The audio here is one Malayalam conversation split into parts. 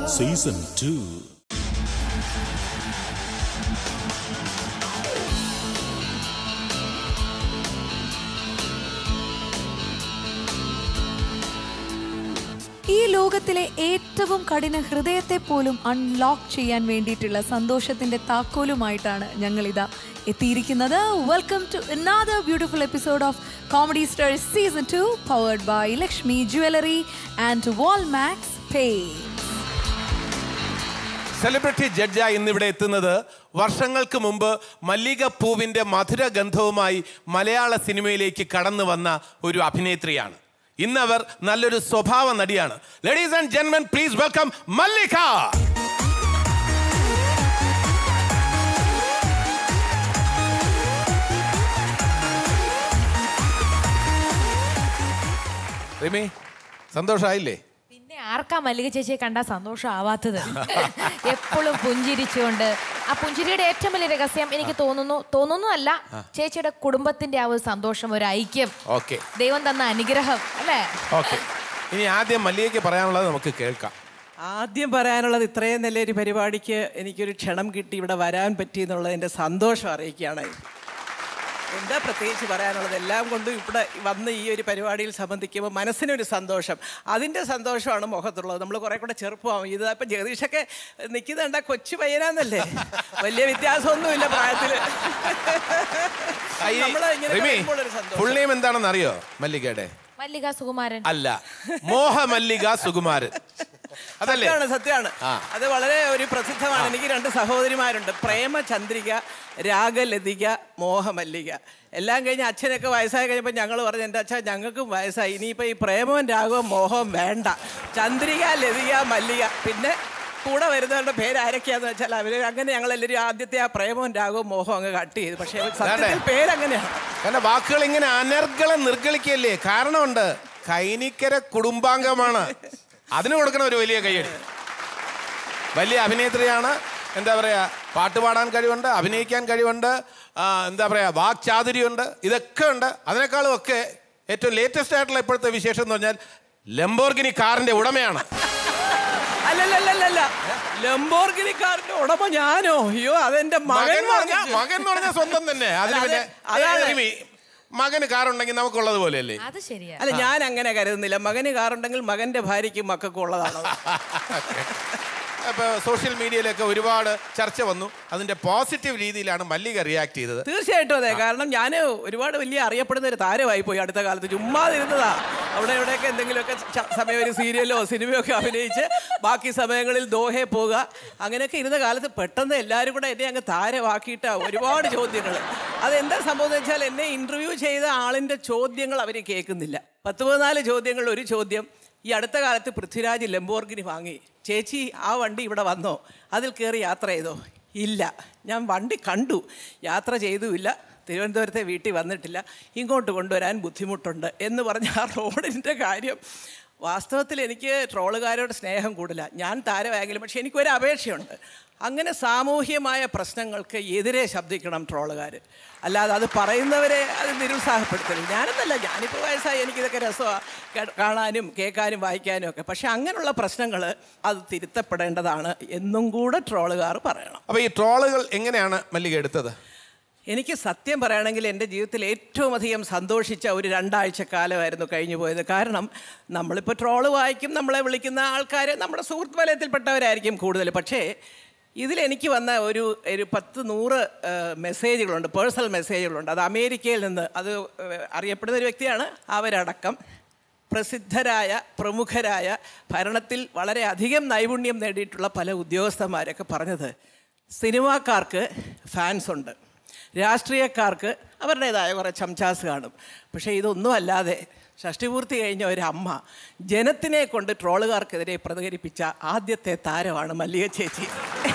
സീസൺ ടു ഈ ലോകത്തിലെ ഏറ്റവും കഠിന ഹൃദയത്തെ പോലും അൺലോക്ക് ചെയ്യാൻ വേണ്ടിയിട്ടുള്ള സന്തോഷത്തിന്റെ താക്കോലുമായിട്ടാണ് ഞങ്ങൾ ഇതാ എത്തിയിരിക്കുന്നത് welcome to another beautiful episode of comedy stars season two powered by Lakshmi jewellery and Walmax pay celebrity ജഡ്ജായി ഇന്നിവിടെ എത്തുന്നത് വർഷങ്ങൾക്ക് മുമ്പ് മല്ലികപ്പൂവിന്റെ മധുര ഗന്ധവുമായി മലയാള സിനിമയിലേക്ക് കടന്നു വന്ന ഒരു അഭിനേത്രിയാണ് ഇന്നവർ നല്ലൊരു സ്വഭാവ നടിയാണ് ലേഡീസ് ആൻഡ് ജെന്മൻ പ്ലീസ് വെൽക്കം മല്ലിക റിമി സന്തോഷമായില്ലേ പിന്നെ ആർക്കാ മല്ലിക ചേച്ചിയെ കണ്ടാൽ സന്തോഷമാവാത്തത് എപ്പോഴും പുഞ്ചിരിച്ചുകൊണ്ട് ആ പുഞ്ചിരിയുടെ ഏറ്റവും വലിയ രഹസ്യം എനിക്ക് തോന്നുന്നു തോന്നുന്നു അല്ല ചേച്ചിയുടെ കുടുംബത്തിന്റെ ആ ഒരു സന്തോഷം ഒരു ഐക്യം ഓക്കെ ദൈവം തന്ന അനുഗ്രഹം അല്ലേ ഓക്കെ ഇനി ആദ്യം മല്ലികയ്ക്ക് പറയാനുള്ളത് നമുക്ക് കേൾക്കാം ആദ്യം പറയാനുള്ളത് ഇത്രയും നല്ലൊരു പരിപാടിക്ക് എനിക്കൊരു ക്ഷണം കിട്ടി ഇവിടെ വരാൻ പറ്റി എന്നുള്ളതിൻ്റെ സന്തോഷം അറിയിക്കുകയാണ് എന്താ പ്രത്യേകിച്ച് പറയാനുള്ളത് എല്ലാം കൊണ്ടും ഇവിടെ വന്ന് ഈ ഒരു പരിപാടിയിൽ സംബന്ധിക്കുമ്പോൾ മനസ്സിനൊരു സന്തോഷം അതിൻ്റെ സന്തോഷമാണ് മുഖത്തുള്ളത് നമ്മൾ കുറേ കൂടെ ചെറുപ്പമാവും ഇത് ഇപ്പം ജഗദീഷൊക്കെ നിൽക്കുന്നുണ്ട കൊച്ചു പയ്യനാന്നല്ലേ വലിയ വ്യത്യാസമൊന്നുമില്ല പ്രായത്തിൽ നമ്മൾ ഇങ്ങനെ റിമി കഴിയുമ്പോഴൊരു സന്തോഷം ഫുൾ നെയിം എന്താണെന്ന് അറിയോ മല്ലികയുടെ മല്ലിക സുകുമാരൻ അല്ല മോഹമല്ലിക സുകുമാരൻ അതല്ലേ സത്യമാണ് സത്യമാണ് ആ. അത് വളരെ ഒരു പ്രസിദ്ധമാണ് എനിക്ക് രണ്ട് സഹോദരിമാരുണ്ട് പ്രേമചന്ദ്രിക രാഗലതിക മോഹമല്ലിക എല്ലാം കഴിഞ്ഞ് അച്ഛനൊക്കെ വയസ്സായി കഴിഞ്ഞപ്പോൾ ഞങ്ങൾ പറഞ്ഞു എൻ്റെ അച്ഛൻ ഞങ്ങൾക്കും വയസ്സായി ഇനിയിപ്പോൾ ഈ പ്രേമവും രാഗവും മോഹവും വേണ്ട ചന്ദ്രിക ലതിക മല്ലിക പിന്നെ കൂടെ വരുന്നവരുടെ പേര് ആരൊക്കെയാന്ന് വെച്ചാൽ അവർ അങ്ങനെ ഞങ്ങളെല്ലാവരും ആദ്യത്തെ ആ പ്രേമവും രാഗവും മോഹവും അങ്ങ് കട്ട് ചെയ്തു പക്ഷേ സത്യത്തിൽ പേരങ്ങനെയാണ് കാരണം വാക്കുകൾ ഇങ്ങനെ അനർഗളം നിർഗളിക്കല്ലേ കാരണമുണ്ട് കൈനിക്കര കുടുംബാംഗമാണ് അതിന് കൊടുക്കണം ഒരു വലിയ കൈയടി വലിയ അഭിനേത്രിയാണ് എന്താ പറയാ പാട്ട് പാടാൻ കഴിവുണ്ട് അഭിനയിക്കാൻ കഴിവുണ്ട് ആ, എന്താ പറയാ വാക്ചാതുര്യമുണ്ട് ഇതൊക്കെ ഉണ്ട് അതിനേക്കാളും ഒക്കെ ഏറ്റവും ലേറ്റസ്റ്റ് ആയിട്ടുള്ള ഇപ്പോഴത്തെ വിശേഷം എന്ന് പറഞ്ഞാൽ ലംബോർഗിനി കാറിന്റെ ഉടമയാണ് അല്ലല്ലല്ലല്ല ലംബോർഗിനി കാറിന്റെ ഉടമ ഞാനോ അയ്യോ അതെന്റെ മകൻ മകൻ എന്ന് പറഞ്ഞാ- വാങ്ങിച്ചു. മകൻ എന്ന് പറഞ്ഞാൽ സ്വന്തം തന്നെ അതിന് അതെ, പിന്നെ അതാണ്. റിമി, മകന് കാറുണ്ടെങ്കിൽ നമുക്കുള്ളത് പോലെയല്ലേ അത് ശരിയാ അല്ല ഞാൻ അങ്ങനെ കരുതുന്നില്ല മകന് കാറുണ്ടെങ്കിൽ മകന്റെ ഭാര്യയ്ക്കും മക്കൾക്കും ഉള്ളതാണ് അപ്പോൾ സോഷ്യൽ മീഡിയയിലൊക്കെ ഒരുപാട് ചർച്ച വന്നു അതിന്റെ പോസിറ്റീവ് രീതിയിലാണ് മല്ലിക റിയാക്ട് ചെയ്തത് തീർച്ചയായിട്ടും അതെ കാരണം ഞാൻ ഒരുപാട് വലിയ അറിയപ്പെടുന്ന ഒരു താരമായി പോയി അടുത്ത കാലത്ത് ചുമ്മാതിരുന്നതാ അവിടെ ഇവിടെയൊക്കെ എന്തെങ്കിലുമൊക്കെ ച- സമയം ഒരു സീരിയലോ സിനിമയോ ഒക്കെ അഭിനയിച്ച് ബാക്കി സമയങ്ങളിൽ ദോഹെ പോകുക അങ്ങനെയൊക്കെ ഇരുന്ന കാലത്ത് പെട്ടെന്ന് എല്ലാവരും കൂടെ എന്നെ അങ്ങ് താരമാക്കിയിട്ടാ ഒരുപാട് ചോദ്യങ്ങൾ അതെന്താ സംഭവം എന്ന് വെച്ചാൽ എന്നെ ഇന്റർവ്യൂ ചെയ്ത ആളിന്റെ ചോദ്യങ്ങൾ അവർ കേൾക്കുന്നില്ല പത്ത് പതിനാല് ചോദ്യങ്ങളിൽ ഒരു ചോദ്യം ഈ അടുത്ത കാലത്ത് പൃഥ്വിരാജ് ലംബോർഗിനി വാങ്ങി ചേച്ചി ആ വണ്ടി ഇവിടെ വന്നോ അതിൽ കയറി യാത്ര ചെയ്തോ ഇല്ല ഞാൻ വണ്ടി കണ്ടു യാത്ര ചെയ്തുമില്ല തിരുവനന്തപുരത്തെ വീട്ടിൽ വന്നിട്ടില്ല ഇങ്ങോട്ട് കൊണ്ടുവരാൻ ബുദ്ധിമുട്ടുണ്ട് എന്ന് പറഞ്ഞ ആ റോഡിൻ്റെ കാര്യം വാസ്തവത്തിൽ എനിക്ക് ട്രോളുകാരോട് സ്നേഹം കൂടില്ല ഞാൻ താരമായെങ്കിലും പക്ഷേ എനിക്കൊരു അപേക്ഷയുണ്ട് അങ്ങനെ സാമൂഹ്യമായ പ്രശ്നങ്ങൾക്ക് എതിരെ ശബ്ദിക്കണം ട്രോളുകാർ അല്ലാതെ അത് പറയുന്നവരെ അത് നിരുത്സാഹപ്പെടുത്തരുത് ഞാനെന്നല്ല ഞാനിപ്പോൾ വയസ്സായി എനിക്കിതൊക്കെ രസമാണ് കാണാനും കേൾക്കാനും വായിക്കാനും ഒക്കെ പക്ഷെ അങ്ങനെയുള്ള പ്രശ്നങ്ങൾ അത് തിരുത്തപ്പെടേണ്ടതാണ് എന്നും കൂടെ ട്രോളുകാർ പറയണം അപ്പൊ ഈ ട്രോളുകൾ എങ്ങനെയാണ് മല്ലിക എടുത്തത് എനിക്ക് സത്യം പറയുകയാണെങ്കിൽ എൻ്റെ ജീവിതത്തിൽ ഏറ്റവും അധികം സന്തോഷിച്ച ഒരു രണ്ടാഴ്ച കാലമായിരുന്നു കഴിഞ്ഞു പോയത് കാരണം നമ്മളിപ്പോൾ ട്രോള് വായിക്കും നമ്മളെ വിളിക്കുന്ന ആൾക്കാർ നമ്മുടെ സുഹൃത്ത് വലയത്തിൽപ്പെട്ടവരായിരിക്കും കൂടുതൽ പക്ഷേ ഇതിലെനിക്ക് വന്ന ഒരു ഒരു പത്ത് നൂറ് ഏഹ്, മെസ്സേജുകളുണ്ട് പേഴ്സണൽ മെസ്സേജുകളുണ്ട് അത് അമേരിക്കയിൽ നിന്ന് അത് ഏഹ്, അറിയപ്പെടുന്ന ഒരു വ്യക്തിയാണ് അവരടക്കം പ്രസിദ്ധരായ പ്രമുഖരായ ഭരണത്തിൽ വളരെ അധികം നൈപുണ്യം നേടിയിട്ടുള്ള പല ഉദ്യോഗസ്ഥന്മാരൊക്കെ പറഞ്ഞത് സിനിമാക്കാർക്ക് ഫാൻസ് ഉണ്ട് രാഷ്ട്രീയക്കാർക്ക് അവരുടേതായ കുറേ ചംചാസ് കാണും പക്ഷേ ഇതൊന്നും അല്ലാതെ ഷഷ്ടിപൂർത്തി കഴിഞ്ഞ ഒരു അമ്മ ജനത്തിനെ കൊണ്ട് ട്രോളുകാർക്കെതിരെ പ്രതികരിപ്പിച്ച ആദ്യത്തെ താരമാണ് മല്ലിക ചേച്ചി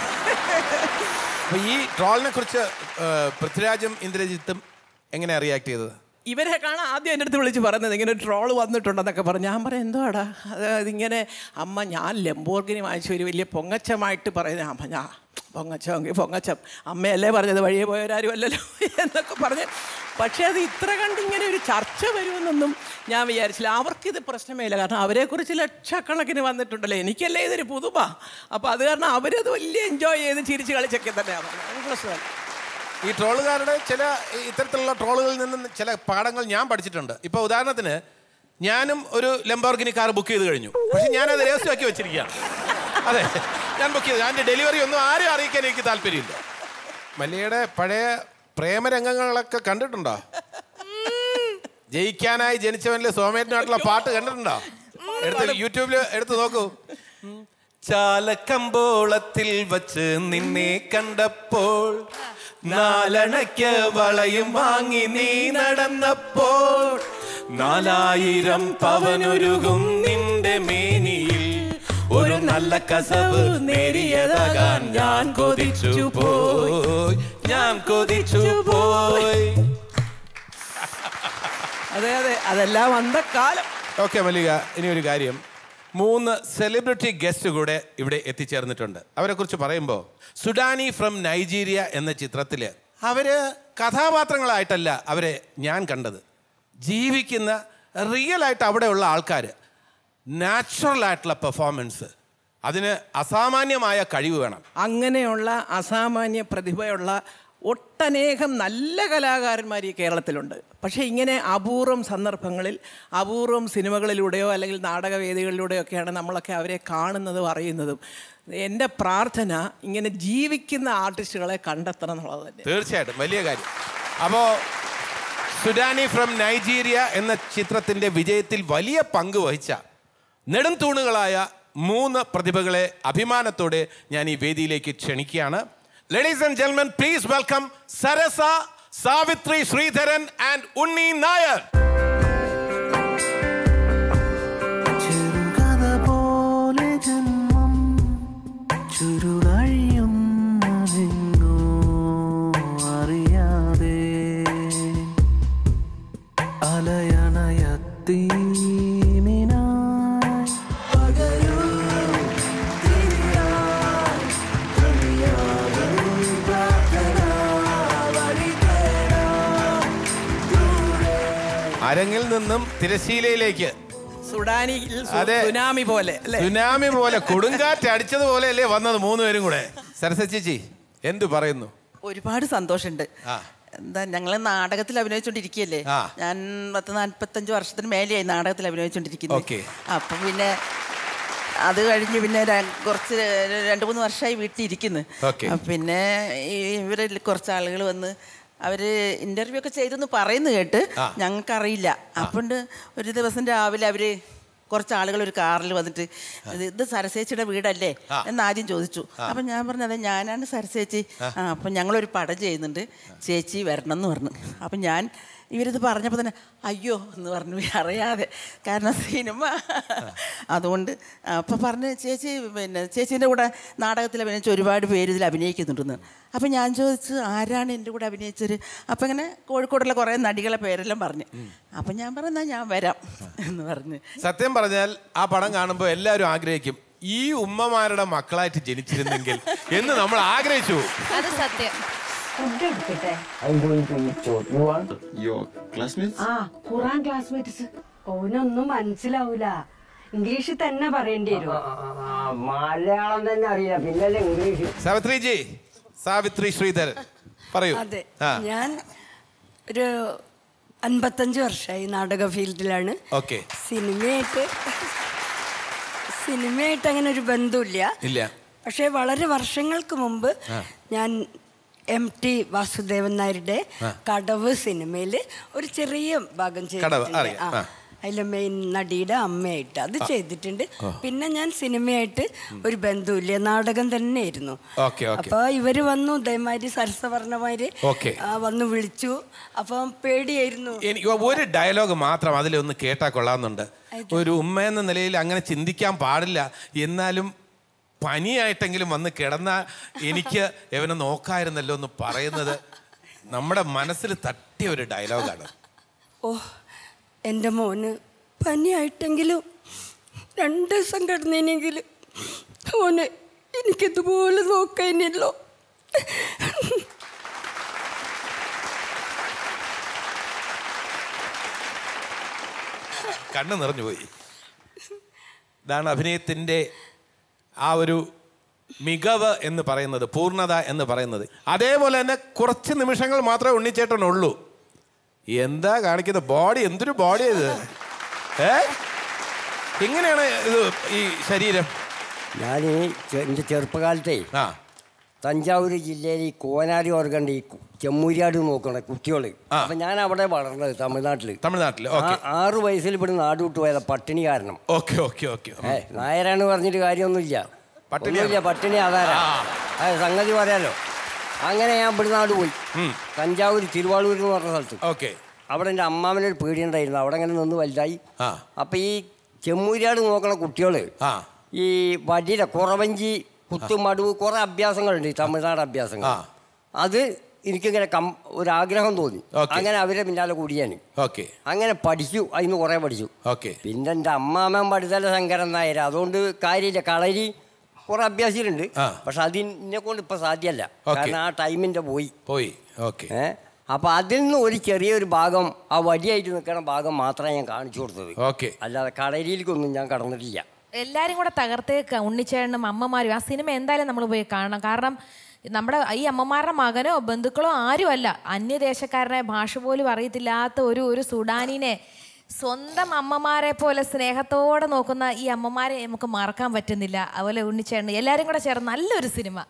അപ്പൊ ഈ ട്രോളിനെ കുറിച്ച് ഏഹ്, പൃഥ്വിരാജും ഇന്ദ്രജിത്തും എങ്ങനെയാ റിയാക്ട് ചെയ്തത് ഇവരെ കാണാൻ ആദ്യം എൻ്റെ അടുത്ത് വിളിച്ച് പറയുന്നത് ഇങ്ങനെ ഒരു ട്രോൾ വന്നിട്ടുണ്ടെന്നൊക്കെ പറഞ്ഞു ഞാൻ പറയാം എന്തോടാ അത് അതിങ്ങനെ അമ്മ ഞാൻ ലംബോർഗിനി വാങ്ങിച്ചു ഒരു വലിയ പൊങ്ങച്ചമായിട്ട് പറയുന്ന അമ്മ ഞാൻ പൊങ്ങച്ചമെങ്കിൽ പൊങ്ങച്ചം അമ്മയല്ലേ പറഞ്ഞത് വഴിയെ പോയവരാരും അല്ലല്ലോ എന്നൊക്കെ പറഞ്ഞ് പക്ഷേ അത് ഇത്ര കണ്ട് ഇങ്ങനെ ഒരു ചർച്ച വരുമെന്നൊന്നും ഞാൻ വിചാരിച്ചില്ല അവർക്കിത് പ്രശ്നമേ ഇല്ല കാരണം അവരെക്കുറിച്ച് ലക്ഷക്കണക്കിന് വന്നിട്ടുണ്ടല്ലോ എനിക്കല്ലേ ഇതൊരു പുതുമ അപ്പോൾ അത് കാരണം അവരത് വലിയ എൻജോയ് ചെയ്ത് ചിരിച്ച് കളിച്ചൊക്കെ തന്നെയാണ് പറഞ്ഞത് അത് പ്രശ്നമല്ല ഈ ട്രോളുകാരുടെ ചില ഇത്തരത്തിലുള്ള ട്രോളുകളിൽ നിന്ന് ചില പാഠങ്ങൾ ഞാൻ പഠിച്ചിട്ടുണ്ട് ഇപ്പൊ ഉദാഹരണത്തിന് ഞാനും ഒരു ലംബോർഗിനി കാർ ബുക്ക് ചെയ്ത് കഴിഞ്ഞു പക്ഷെ ഞാനത് രഹസ്യമാക്കി വെച്ചിരിക്കുകയാണ് അതെ ഞാൻ ബുക്ക് ചെയ്തു അതിന്റെ ഡെലിവറി ഒന്നും ആരും അറിയിക്കാൻ എനിക്ക് താല്പര്യമില്ല മല്ലിയുടെ പഴയ പ്രേമരംഗങ്ങളൊക്കെ കണ്ടിട്ടുണ്ടോ ജയിക്കാനായി ജനിച്ചവനിലെ സോമേറ്റനായിട്ടുള്ള പാട്ട് കണ്ടിട്ടുണ്ടോ എടുത്ത് യൂട്യൂബിൽ എടുത്ത് നോക്കൂ ചാലക്കമ്പോളത്തിൽ വച്ച് നിന്നെ കണ്ടപ്പോൾ നാലണയ്ക്ക് വളയും വാങ്ങി നീ നടന്നപ്പോൾ നാലായിരം പവനൊരുകും നിന്റെ മേനിയിൽ ഒരു നല്ല കസവ് നേരിയതാകാൻ ഞാൻ കൊതിച്ചു പോയി ഞാൻ കൊതിച്ചു പോയി അതെ അതെ അതെല്ലാം വന്ന കാലം ഓക്കെ മല്ലിക ഇനി ഒരു കാര്യം മൂന്ന് സെലിബ്രിറ്റി ഗസ്റ്റ് കൂടെ ഇവിടെ എത്തിച്ചേർന്നിട്ടുണ്ട് അവരെ കുറിച്ച് പറയുമ്പോൾ സുഡാനി ഫ്രം നൈജീരിയ എന്ന ചിത്രത്തിൽ അവര് കഥാപാത്രങ്ങളായിട്ടല്ല അവരെ ഞാൻ കണ്ടത് ജീവിക്കുന്ന റിയൽ ആയിട്ട് അവിടെയുള്ള ആൾക്കാർ നാച്ചുറൽ ആയിട്ടുള്ള പെർഫോമൻസ് അതിന് അസാമാന്യമായ കഴിവ് വേണം അങ്ങനെയുള്ള അസാമാന്യ പ്രതിഭയുള്ള ഒട്ടനേകം നല്ല കലാകാരന്മാർ ഈ കേരളത്തിലുണ്ട് പക്ഷേ ഇങ്ങനെ അപൂർവം സന്ദർഭങ്ങളിൽ അപൂർവം സിനിമകളിലൂടെയോ അല്ലെങ്കിൽ നാടകവേദികളിലൂടെയോ ഒക്കെയാണ് നമ്മളൊക്കെ അവരെ കാണുന്നതും അറിയുന്നതും എൻ്റെ പ്രാർത്ഥന ഇങ്ങനെ ജീവിക്കുന്ന ആർട്ടിസ്റ്റുകളെ കണ്ടെത്തണം എന്നുള്ളത് തന്നെ തീർച്ചയായിട്ടും വലിയ കാര്യം അപ്പോൾ സുഡാനി ഫ്രം നൈജീരിയ എന്ന ചിത്രത്തിന്റെ വിജയത്തിൽ വലിയ പങ്ക് വഹിച്ച നെടും തൂണുകളായ മൂന്ന് പ്രതിഭകളെ അഭിമാനത്തോടെ ഞാൻ ഈ വേദിയിലേക്ക് ക്ഷണിക്കുകയാണ് ലേഡീസ് ആൻഡ് ജെന്മൻ please welcome Sarasa Savithri Sreedharan and Unni Nair ചെറുകഥ പോലെ ജന്മം ചുരുളഴിയുന്നതെങ്ങോ അറിയാതെ അലയണയത്തീമിനായി പകരൂ തിരിയാൻ കഴിയാതെ പ്രാർത്ഥന വഴി തേടാം അരങ്ങിൽ നിന്നും തിരശീലയിലേക്ക് സുഡാനിയിൽ സു- അതെ. സുനാമി പോലെ അല്ലേ സുനാമി പോലെ കൊടുങ്കാറ്റ് അടിച്ചതുപോലെ അല്ലേ വന്നത് മൂന്നുപേരും കൂടെ സരസ ചേച്ചി എന്തു പറയുന്നു ഒരുപാട് സന്തോഷമുണ്ട് ആ. എന്താ ഞങ്ങൾ നാടകത്തിൽ അഭിനയിച്ചുകൊണ്ടിരിക്കുകയല്ലേ ആ. ഞാൻ പത്ത് നാൽപ്പത്തഞ്ച് വർഷത്തിന് മേലെയായി നാടകത്തിൽ അഭിനയിച്ചുകൊണ്ടിരിക്കുന്നത് ഓക്കേ. അപ്പം പിന്നെ അത് കഴിഞ്ഞ് പിന്നെ ര- കുറച്ച് രണ്ട് മൂന്ന് വർഷമായി വീട്ടിൽ ഇരിക്കുന്നു ഓക്കേ. അപ്പം പിന്നെ ഈ ഇവരിൽ കുറച്ച് ആളുകൾ വന്ന് അവർ ഇന്റർവ്യൂ ഒക്കെ ചെയ്തെന്ന് പറയുന്നു കേട്ട് ആ. ഞങ്ങൾക്കറിയില്ല അപ്പോണ്ട് ഒരു ദിവസം രാവിലെ അവർ കുറച്ച് ആളുകൾ ഒരു കാറിൽ വന്നിട്ട് ഇത് ഇത് സരസേച്ചിയുടെ വീടല്ലേ ആ. എന്ന് ആദ്യം ചോദിച്ചു അപ്പം ഞാൻ പറഞ്ഞു അതെ ഞാനാണ് സരസേച്ചി ആ അപ്പം ഞങ്ങളൊരു പടം ചെയ്യുന്നുണ്ട് ചേച്ചി വരണം എന്ന് പറഞ്ഞു അപ്പം ഞാൻ ഇവരിത് പറഞ്ഞപ്പോൾ തന്നെ അയ്യോ എന്ന് പറഞ്ഞു അറിയാതെ കാരണം സിനിമ അതുകൊണ്ട് അപ്പം പറഞ്ഞ് ചേച്ചി പിന്നെ ചേച്ചീൻ്റെ കൂടെ നാടകത്തിൽ അഭിനയിച്ച ഒരുപാട് പേര് ഇതിൽ അഭിനയിക്കുന്നുണ്ടെന്ന് അപ്പം ഞാൻ ചോദിച്ചു ആരാണ് എൻ്റെ കൂടെ അഭിനയിച്ചത് അപ്പം ഇങ്ങനെ കോഴിക്കോടുള്ള കുറേ നടികളെ പേരെല്ലാം പറഞ്ഞു അപ്പം ഞാൻ പറഞ്ഞാൽ ഞാൻ വരാം എന്ന് പറഞ്ഞ് സത്യം പറഞ്ഞാൽ ആ പടം കാണുമ്പോൾ എല്ലാവരും ആഗ്രഹിക്കും ഈ ഉമ്മമാരുടെ മക്കളായിട്ട് ജനിച്ചിരുന്നെങ്കിൽ എന്ന് നമ്മൾ ആഗ്രഹിച്ചു പോകും. അത് സത്യം Your classmates? ആ ഖുറാൻ ക്ലാസ്മേറ്റ്സ് ഓനൊന്നും മനസ്സിലാവൂല ഇംഗ്ലീഷിൽ തന്നെ പറയേണ്ടി വരും മലയാളം തന്നെ അറിയില്ല പിന്നെ ഇംഗ്ലീഷ് സാവിത്രിജി സാവിത്രി ശ്രീധരൻ പറയൂ അതെ ആ ഞാൻ ഒരു അൻപത്തഞ്ച് വർഷമായി നാടക ഫീൽഡിലാണ് ഓക്കെ സിനിമയായിട്ട് സിനിമയായിട്ട് അങ്ങനെ ഒരു ബന്ധമില്ല ഇല്ല പക്ഷേ വളരെ വർഷങ്ങൾക്ക് മുമ്പ് ഞാൻ എം ടി വാസുദേവൻ നായരുടെ കടവ് സിനിമയിൽ ഒരു ചെറിയ ഭാഗം കടവ്, ചെയ്തിട്ടുണ്ട് അറിയാം. ആ ആ. അതിലെ മെയിൻ നടിയുടെ അമ്മയായിട്ട് അത് ചെയ്തിട്ടുണ്ട് പിന്നെ ഞാൻ സിനിമയായിട്ട് ഒരു ബന്ധമില്ല നാടകം തന്നെയായിരുന്നു ഓക്കെ, ഓക്കെ. അപ്പൊ ഇവര് വന്നു ഇതേമാതിരി സരസ പറഞ്ഞമാതിരി ഓക്കെ. ആ, വന്നു വിളിച്ചു അപ്പം പേടിയായിരുന്നു എനിക്ക് ഒരു ഡയലോഗ് മാത്രം അതിലൊന്ന് കേട്ടാ കൊള്ളാമെന്നുണ്ട് ഒരു ഉമ്മ എന്ന നിലയിൽ അങ്ങനെ ചിന്തിക്കാൻ പാടില്ല എന്നാലും പനിയായിട്ടെങ്കിലും വന്ന് കിടന്ന എനിക്ക് എവനെ നോക്കായിരുന്നല്ലോ എന്ന് പറയുന്നത് നമ്മുടെ മനസ്സിൽ തട്ടിയ ഒരു ഡയലോഗാണ് ഓ എൻ്റെ മോന് പനിയായിട്ടെങ്കിലും രണ്ട് ദിവസം കിടന്നേനെങ്കിലും ഓന് എനിക്കിതുപോലെ നോക്കാനല്ലോ കണ്ണ് നിറഞ്ഞു പോയി ഇതാണ് അഭിനയത്തിൻ്റെ ആ ഒരു മികവ് എന്ന് പറയുന്നത് പൂർണ്ണത എന്ന് പറയുന്നത് അതേപോലെ തന്നെ കുറച്ച് നിമിഷങ്ങൾ മാത്രമേ ഉണ്ണിച്ചേട്ടനുള്ളൂ എന്താ കാണിക്കുന്നത് ബോഡി എന്തൊരു ബോഡി ഇത് ഏ എങ്ങനെയാണ് ഇത് ഈ ശരീരം ഞാൻ എൻ്റെ ചെറുപ്പകാലത്തെ ആ തഞ്ചാവൂർ ജില്ലയിൽ ഈ കോനാരി ഓർഗണ്ട് ഈ കു- ചെമ്മൂരിയാട് നോക്കണ കുട്ടികൾ ആ. അപ്പൊ ഞാൻ അവിടെ വളർന്നത് തമിഴ്നാട്ടിൽ തമിഴ്നാട്ടിൽ ഓക്കെ ആറ് വയസ്സിൽ ഇവിടെ നാട് വിട്ടു പോയതാ പട്ടിണി കാരണം ഓക്കെ ഓക്കെ ഓക്കെ ഏ നായരാണ് പറഞ്ഞിട്ട് കാര്യമൊന്നുമില്ല പട്ടിണിയാണ്. ഒന്നുമില്ല പട്ടിണി ആധാരം ആ. സംഗതി പറയാലോ അങ്ങനെ ഞാൻ ഇവിടെ നാട് പോയി ഉം. തഞ്ചാവൂർ തിരുവാളൂർ എന്ന് പറഞ്ഞ സ്ഥലത്ത് ഓക്കെ അവിടെ എൻ്റെ അമ്മാമനൊരു പേടിയുണ്ടായിരുന്നു അവിടെ അങ്ങനെ നിന്ന് വലുതായി ആ അപ്പം ഈ ചെമ്മൂരിയാട് നോക്കണ കുട്ടികൾ ആ ഈ വടിയില കുറവഞ്ചി കുത്തുമടുവ് കുറേ അഭ്യാസങ്ങളുണ്ട് ഈ തമിഴ്നാട് അഭ്യാസങ്ങൾ ആ. അത് എനിക്കിങ്ങനെ കം ഒരാഗ്രഹം തോന്നി ഓക്കേ. അങ്ങനെ അവരെ പിന്നാലെ കൂടിയാൻ ഓക്കെ അങ്ങനെ പഠിച്ചു അതിന് കുറേ പഠിച്ചു ഓക്കെ പിന്നെ എൻ്റെ അമ്മാമ്മൻ പഠിത്തല ശങ്കരൻ നായർ അതുകൊണ്ട് കാര്യമില്ല കളരി കുറേ അഭ്യാസികളുണ്ട് ആ. പക്ഷെ അതിനെ കൊണ്ട് ഇപ്പം സാധ്യമല്ല ഓക്കേ. കാരണം ആ ടൈമിൻ്റെ പോയി പോയി ഓക്കെ ഏ അപ്പം അതിൽ നിന്ന് ഒരു ചെറിയൊരു ഭാഗം ആ വടിയായിട്ട് നിൽക്കുന്ന ഭാഗം മാത്രമേ ഞാൻ കാണിച്ചു കൊടുത്തത് ഓക്കെ അല്ലാതെ കളരിയിലേക്കൊന്നും ഞാൻ കടന്നിട്ടില്ല എല്ലാരും കൂടെ തകർത്തേക്ക് ഉണ്ണിച്ചേട്ടനും അമ്മമാരും ആ സിനിമ എന്തായാലും നമ്മൾ പോയി കാണണം കാരണം നമ്മുടെ ഈ അമ്മമാരുടെ മകനോ ബന്ധുക്കളോ ആരുമല്ല അന്യദേശക്കാരനെ ഭാഷ പോലും അറിയത്തില്ലാത്ത ഒരു ഒരു സുഡാനിനെ സ്വന്തം അമ്മമാരെ പോലെ സ്നേഹത്തോടെ നോക്കുന്ന ഈ അമ്മമാരെ നമുക്ക് മറക്കാൻ പറ്റുന്നില്ല അതുപോലെ ഉണ്ണിച്ചേട്ടൻ എല്ലാരും കൂടെ ചേർന്ന് നല്ലൊരു സിനിമ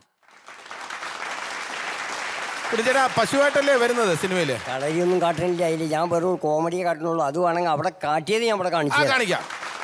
പിന്നെ ചേട്ടാ പശുവായിട്ടല്ലേ വരുന്നത് സിനിമയിൽ കളരിയൊന്നും കാട്ടണില്ല അതിൽ ഞാൻ വെറും കോമഡിയെ കാട്ടണുള്ളൂ അത് വേണമെങ്കിൽ അവിടെ കാട്ടിയത് ഞാൻ അവിടെ ആ കാണിച്ചു തരാം. കാണിക്കാം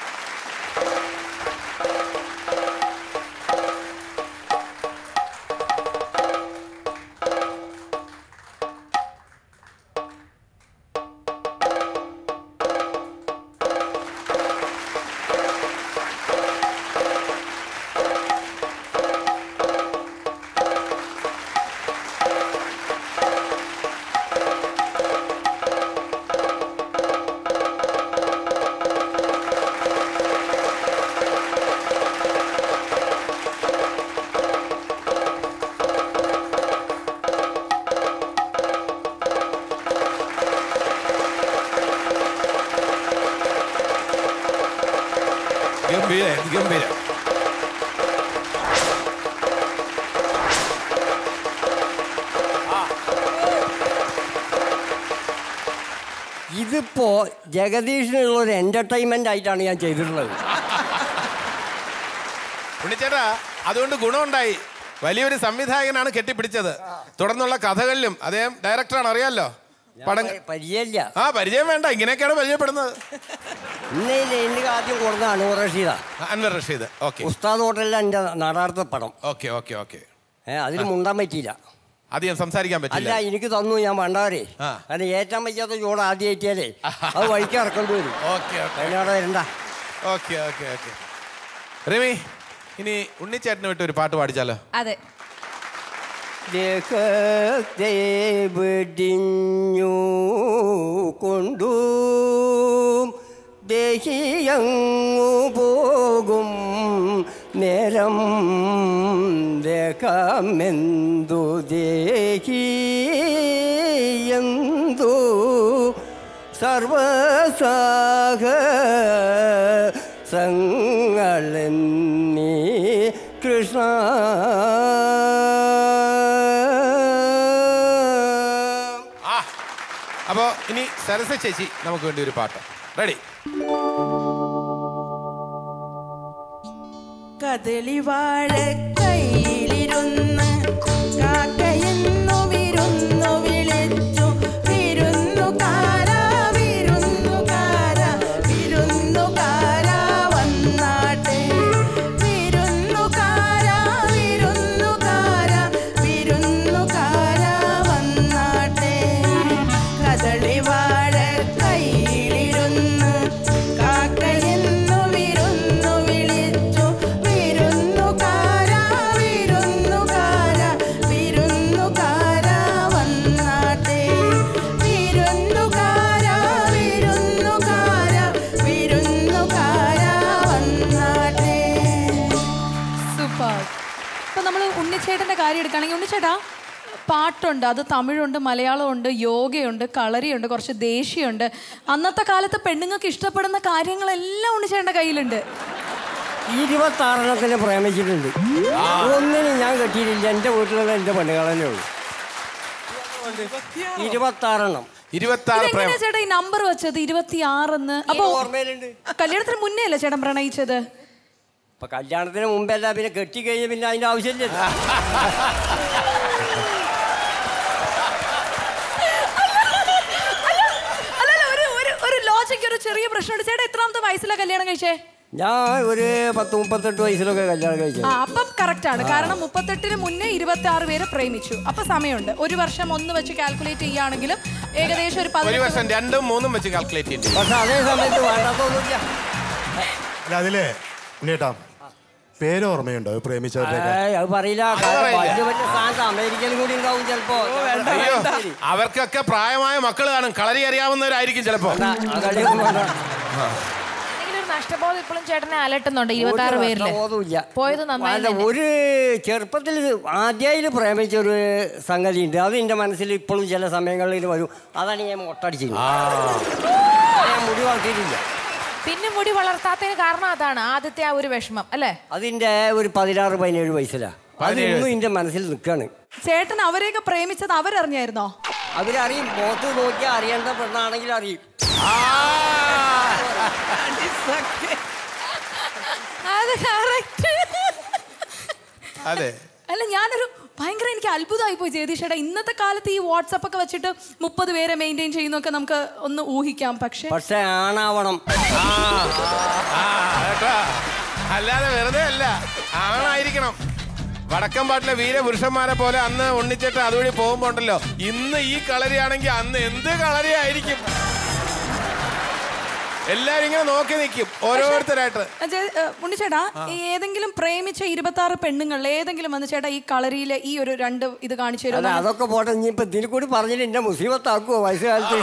ഗംഭീര ഗംഭീര ഇതിപ്പോ ജഗദീഷിനുള്ള ഒരു എന്റർടൈൻമെന്റ് ആയിട്ടാണ് ഞാൻ ചെയ്തിട്ടുള്ളത് ഉണ്ണിച്ചേട്ടാ അതുകൊണ്ട് ഗുണമുണ്ടായി വലിയൊരു സംവിധായകനാണ് കെട്ടിപ്പിടിച്ചത് തുടർന്നുള്ള കഥകളിലും അദ്ദേഹം ഡയറക്ടറാണ് അറിയാലോ പടം പരിചയമില്ല ആ പരിചയം വേണ്ട ഇങ്ങനെയൊക്കെയാണ് പരിചയപ്പെടുന്നത് ഇന്നേ എനിക്ക് ആദ്യം കൊടുത്ത അനൂർ റഷീദ അൻവർ റഷീദ് ഓക്കെ ഉസ്താദ് ഹോട്ടലിലെ എൻ്റെ നാടാർത്ഥ പടം ഓക്കെ ഓക്കെ ഓക്കെ ഏ അതിൽ മുണ്ടാൻ പറ്റിയില്ല അധികം സംസാരിക്കാൻ അല്ല പറ്റില്ല എനിക്ക് തന്നു ഞാൻ വേണ്ടവരെ ആ. കാരണം ഏറ്റാൻ വയ്യാത്ത ചൂട് ആദ്യം ഏറ്റിയാലേ അത് വഴിക്ക് ഇറക്കേണ്ടി വരും ഓക്കെ ഓക്കെ അതിനവിടെ വരണ്ട ഓക്കെ ഓക്കെ ഓക്കെ റിമി ഇനി ഉണ്ണിച്ചേട്ടന് വിട്ട് ഒരു പാട്ട് പാടിച്ചാലോ അതെ ദേഹത്തെ വെടിഞ്ഞു കൊണ്ടു ദേഹിയങ്ങു പോകും നേരം ദേഹമെന്തു ദേഹി എന്തു സർവസാഹ സങ്ങളെന്നീ കൃഷ്ണ ആ അപ്പോൾ ഇനി സരസ ചേച്ചി നമുക്ക് വേണ്ടി ഒരു പാട്ട് റെഡി കദളി വാഴ കയ്യിലിരുന്ന് കാക്കയെന്നു വിരുന്നു വിളിച്ചു വിരുന്നുകാര വിരുന്നുകാര വിരുന്നുകാര വന്നാട്ടെ വിരുന്നുകാര വിരുന്നുകാര വിരുന്നുകാര വന്നാട്ടെ കദളി വാഴ കയ്യിലിരുന്ന് കാക്കയെന്നു വിരുന്നു വിളിച്ചു വിരുന്നുകാര വിരുന്നുകാര വിരുന്നുകാര വന്നാട്ടെ വിരുന്നുകാര വിരുന്നുകാര വിരുന്നുകാര വന്നാട്ടെ സൂപ്പർ ഇപ്പൊ നമ്മൾ ഉണ്ണിച്ചേട്ടന്റെ കാര്യം എടുക്കുകയാണെങ്കിൽ ഉണ്ണിച്ചേട്ടാ പാട്ടുണ്ട് അത് തമിഴുണ്ട് മലയാളമുണ്ട് യോഗയുണ്ട് കളരിയുണ്ട് കുറച്ച് ദേഷ്യമുണ്ട് അന്നത്തെ കാലത്ത് പെണ്ണുങ്ങൾക്ക് ഇഷ്ടപ്പെടുന്ന കാര്യങ്ങളെല്ലാം ഉണ്ണിച്ചേട്ടൻ്റെ കയ്യിലുണ്ട് ഇരുപത്താറെണ്ണത്തിന് പ്രേമിച്ചിട്ടുണ്ട് ഒന്നിനും ഞാൻ കെട്ടിയിട്ടില്ല എൻ്റെ വീട്ടിലുള്ള എൻ്റെ പെണ്ണുങ്ങളല്ലേ ഉള്ളൂ ഇരുപത്താറെണ്ണം ഇരുപത്തി ആറ് പ്രേമം ഇതെങ്ങനെയാ ചേട്ടാ ഈ നമ്പർ വെച്ചത് ഇരുപത്തിയാറെന്ന് അപ്പൊ ഓർമ്മയിലുണ്ട് കല്യാണത്തിന് മുന്നേ അല്ലേ ചേട്ടൻ പ്രണയിച്ചത് ഇപ്പൊ കല്യാണത്തിന് മുമ്പല്ല പിന്നെ കെട്ടിക്കഴിഞ്ഞ് പിന്നെ അതിന്റെ ആവശ്യമില്ല അല്ലല്ല ഒരു ഒരു ഒരു ലോജിക്ക് ഒരു ചെറിയ പ്രശ്നമുണ്ട് ചേട്ടാ എത്രാമത്തെ വയസ്സിലാ കല്യാണം കഴിച്ചേ ഞാൻ ഒരു പത്ത് മുപ്പത്തെട്ട് വയസ്സിലൊക്കെ കല്യാണം കഴിച്ചു ആ അപ്പം കറക്റ്റ് ആണ് കാരണം മുപ്പത്തെട്ടിന് മുന്നേ ഇരുപത്തി ആറ് പേര് പ്രേമിച്ചു അപ്പൊ സമയമുണ്ട് ഒരു വർഷം ഒന്ന് വെച്ച് കാൽക്കുലേറ്റ് ചെയ്യുകയാണെങ്കിലും ഏകദേശം ഒരു ഒരു പതിനെട്ട് വർഷം രണ്ടും മൂന്നും വെച്ച് കാൽക്കുലേറ്റ് ചെയ്യേണ്ടി പക്ഷെ അതേ സമയത്ത് വേണ്ടാത്തൊന്നുമില്ല അല്ല അതിലേ ഉണ്ണിയേട്ടാ പേര് ഓർമ്മയുണ്ടോ പ്രേമിച്ചവരുടെയൊക്കെ ഏയ്, അത് പറയില്ല കാരണം പറയില്ല. വലിയ വലിയ സ്ഥാനത്ത് അമേരിക്കയിലും കൂടി ഉണ്ടാവും ചിലപ്പോ അയ്യോ അവർക്കൊക്കെ പ്രായമായ മക്കൾ കാണും കളരി അറിയാവുന്നവരായിരിക്കും ചിലപ്പോ ആ കളിയൊന്നും വേണ്ട. എന്തെങ്കിലും ഒരു നഷ്ടബോധം ഇപ്പോഴും ചേട്ടനെ അലട്ടുന്നുണ്ട് ഇരുപത്തി ആറ് ഒരു പേരില് നഷ്ടബോധവുമില്ല. പോയത് നന്നായി അല്ല ഒരു ചെറുപ്പത്തിൽ ആദ്യമായിട്ട് പ്രേമിച്ച ഒരു സംഗതി ഉണ്ട് അത് എൻ്റെ മനസ്സിൽ ഇപ്പോഴും ചില സമയങ്ങളിൽ വരും അതാണ് ഞാൻ മൊട്ടടിച്ചത് ഞാൻ മുടി വളർത്തിയിട്ടില്ല പിന്നെ മുടി വളർത്താത്തതിന് കാരണം അതാണ് ആദ്യത്തെ ആ ഒരു വിഷമം അല്ലേ അതിൻ്റെ ഒരു പതിനാറ് പതിനേഴ് വയസ്സിലാ അത് ഇന്നും എൻ്റെ മനസ്സിൽ നിൽക്കാണ് ചേട്ടൻ അവരെയൊക്കെ പ്രേമിച്ചത് അവരറിഞ്ഞായിരുന്നോ അവരറിയും മുഖത്ത് നോക്കിയാൽ അറിയേണ്ട പെണ്ണാണെങ്കിൽ അറിയും അത് കറക്റ്റ് അതെ അല്ല ഞാനൊരു ഭയങ്കര എനിക്ക് അത്ഭുതമായി പോയി ജഗദീഷേട്ടാ ഇന്നത്തെ കാലത്ത് ഈ വാട്സപ്പ് ഒക്കെ വെച്ചിട്ട് മുപ്പത് പേരെ മെയിൻറ്റെയിൻ ചെയ്യുന്നൊക്കെ നമുക്ക് ഒന്ന് ഊഹിക്കാം പക്ഷെ പക്ഷെ ആണാവണം ആ, ആ, കേട്ടോ? അല്ലാതെ വെറുതെ അല്ല ആണായിരിക്കണം വടക്കം പാട്ടിലെ വീരപുരുഷന്മാരെ പോലെ അന്ന് ഉണ്ണിച്ചേട്ടൻ അതുവഴി പോകുമ്പോ ഉണ്ടല്ലോ ഇന്ന് ഈ കളരിയാണെങ്കിൽ അന്ന് എന്ത് കളരിയായിരിക്കും എല്ലാരും ഇങ്ങനെ നോക്കി നിൽക്കും ഓരോരുത്തരായിട്ട് ജെ- ഏ, ഉണ്ണിച്ചേട്ടാ ഈ ഏതെങ്കിലും പ്രേമിച്ച ഇരുപത്തി ആറ് പെണ്ണുങ്ങളിൽ ഏതെങ്കിലും വന്ന് ചേട്ടാ ഈ കളരിയിലെ ഈ ഒരു രണ്ട് ഇത് കാണിച്ചു അല്ല തരുമോ അതൊക്കെ പോട്ടെ ഇനിയിപ്പോ ഇതിൽ കൂടി പറഞ്ഞിട്ട് എന്നെ മുസീബത്താക്കുവോ വയസ്സുകാലത്ത്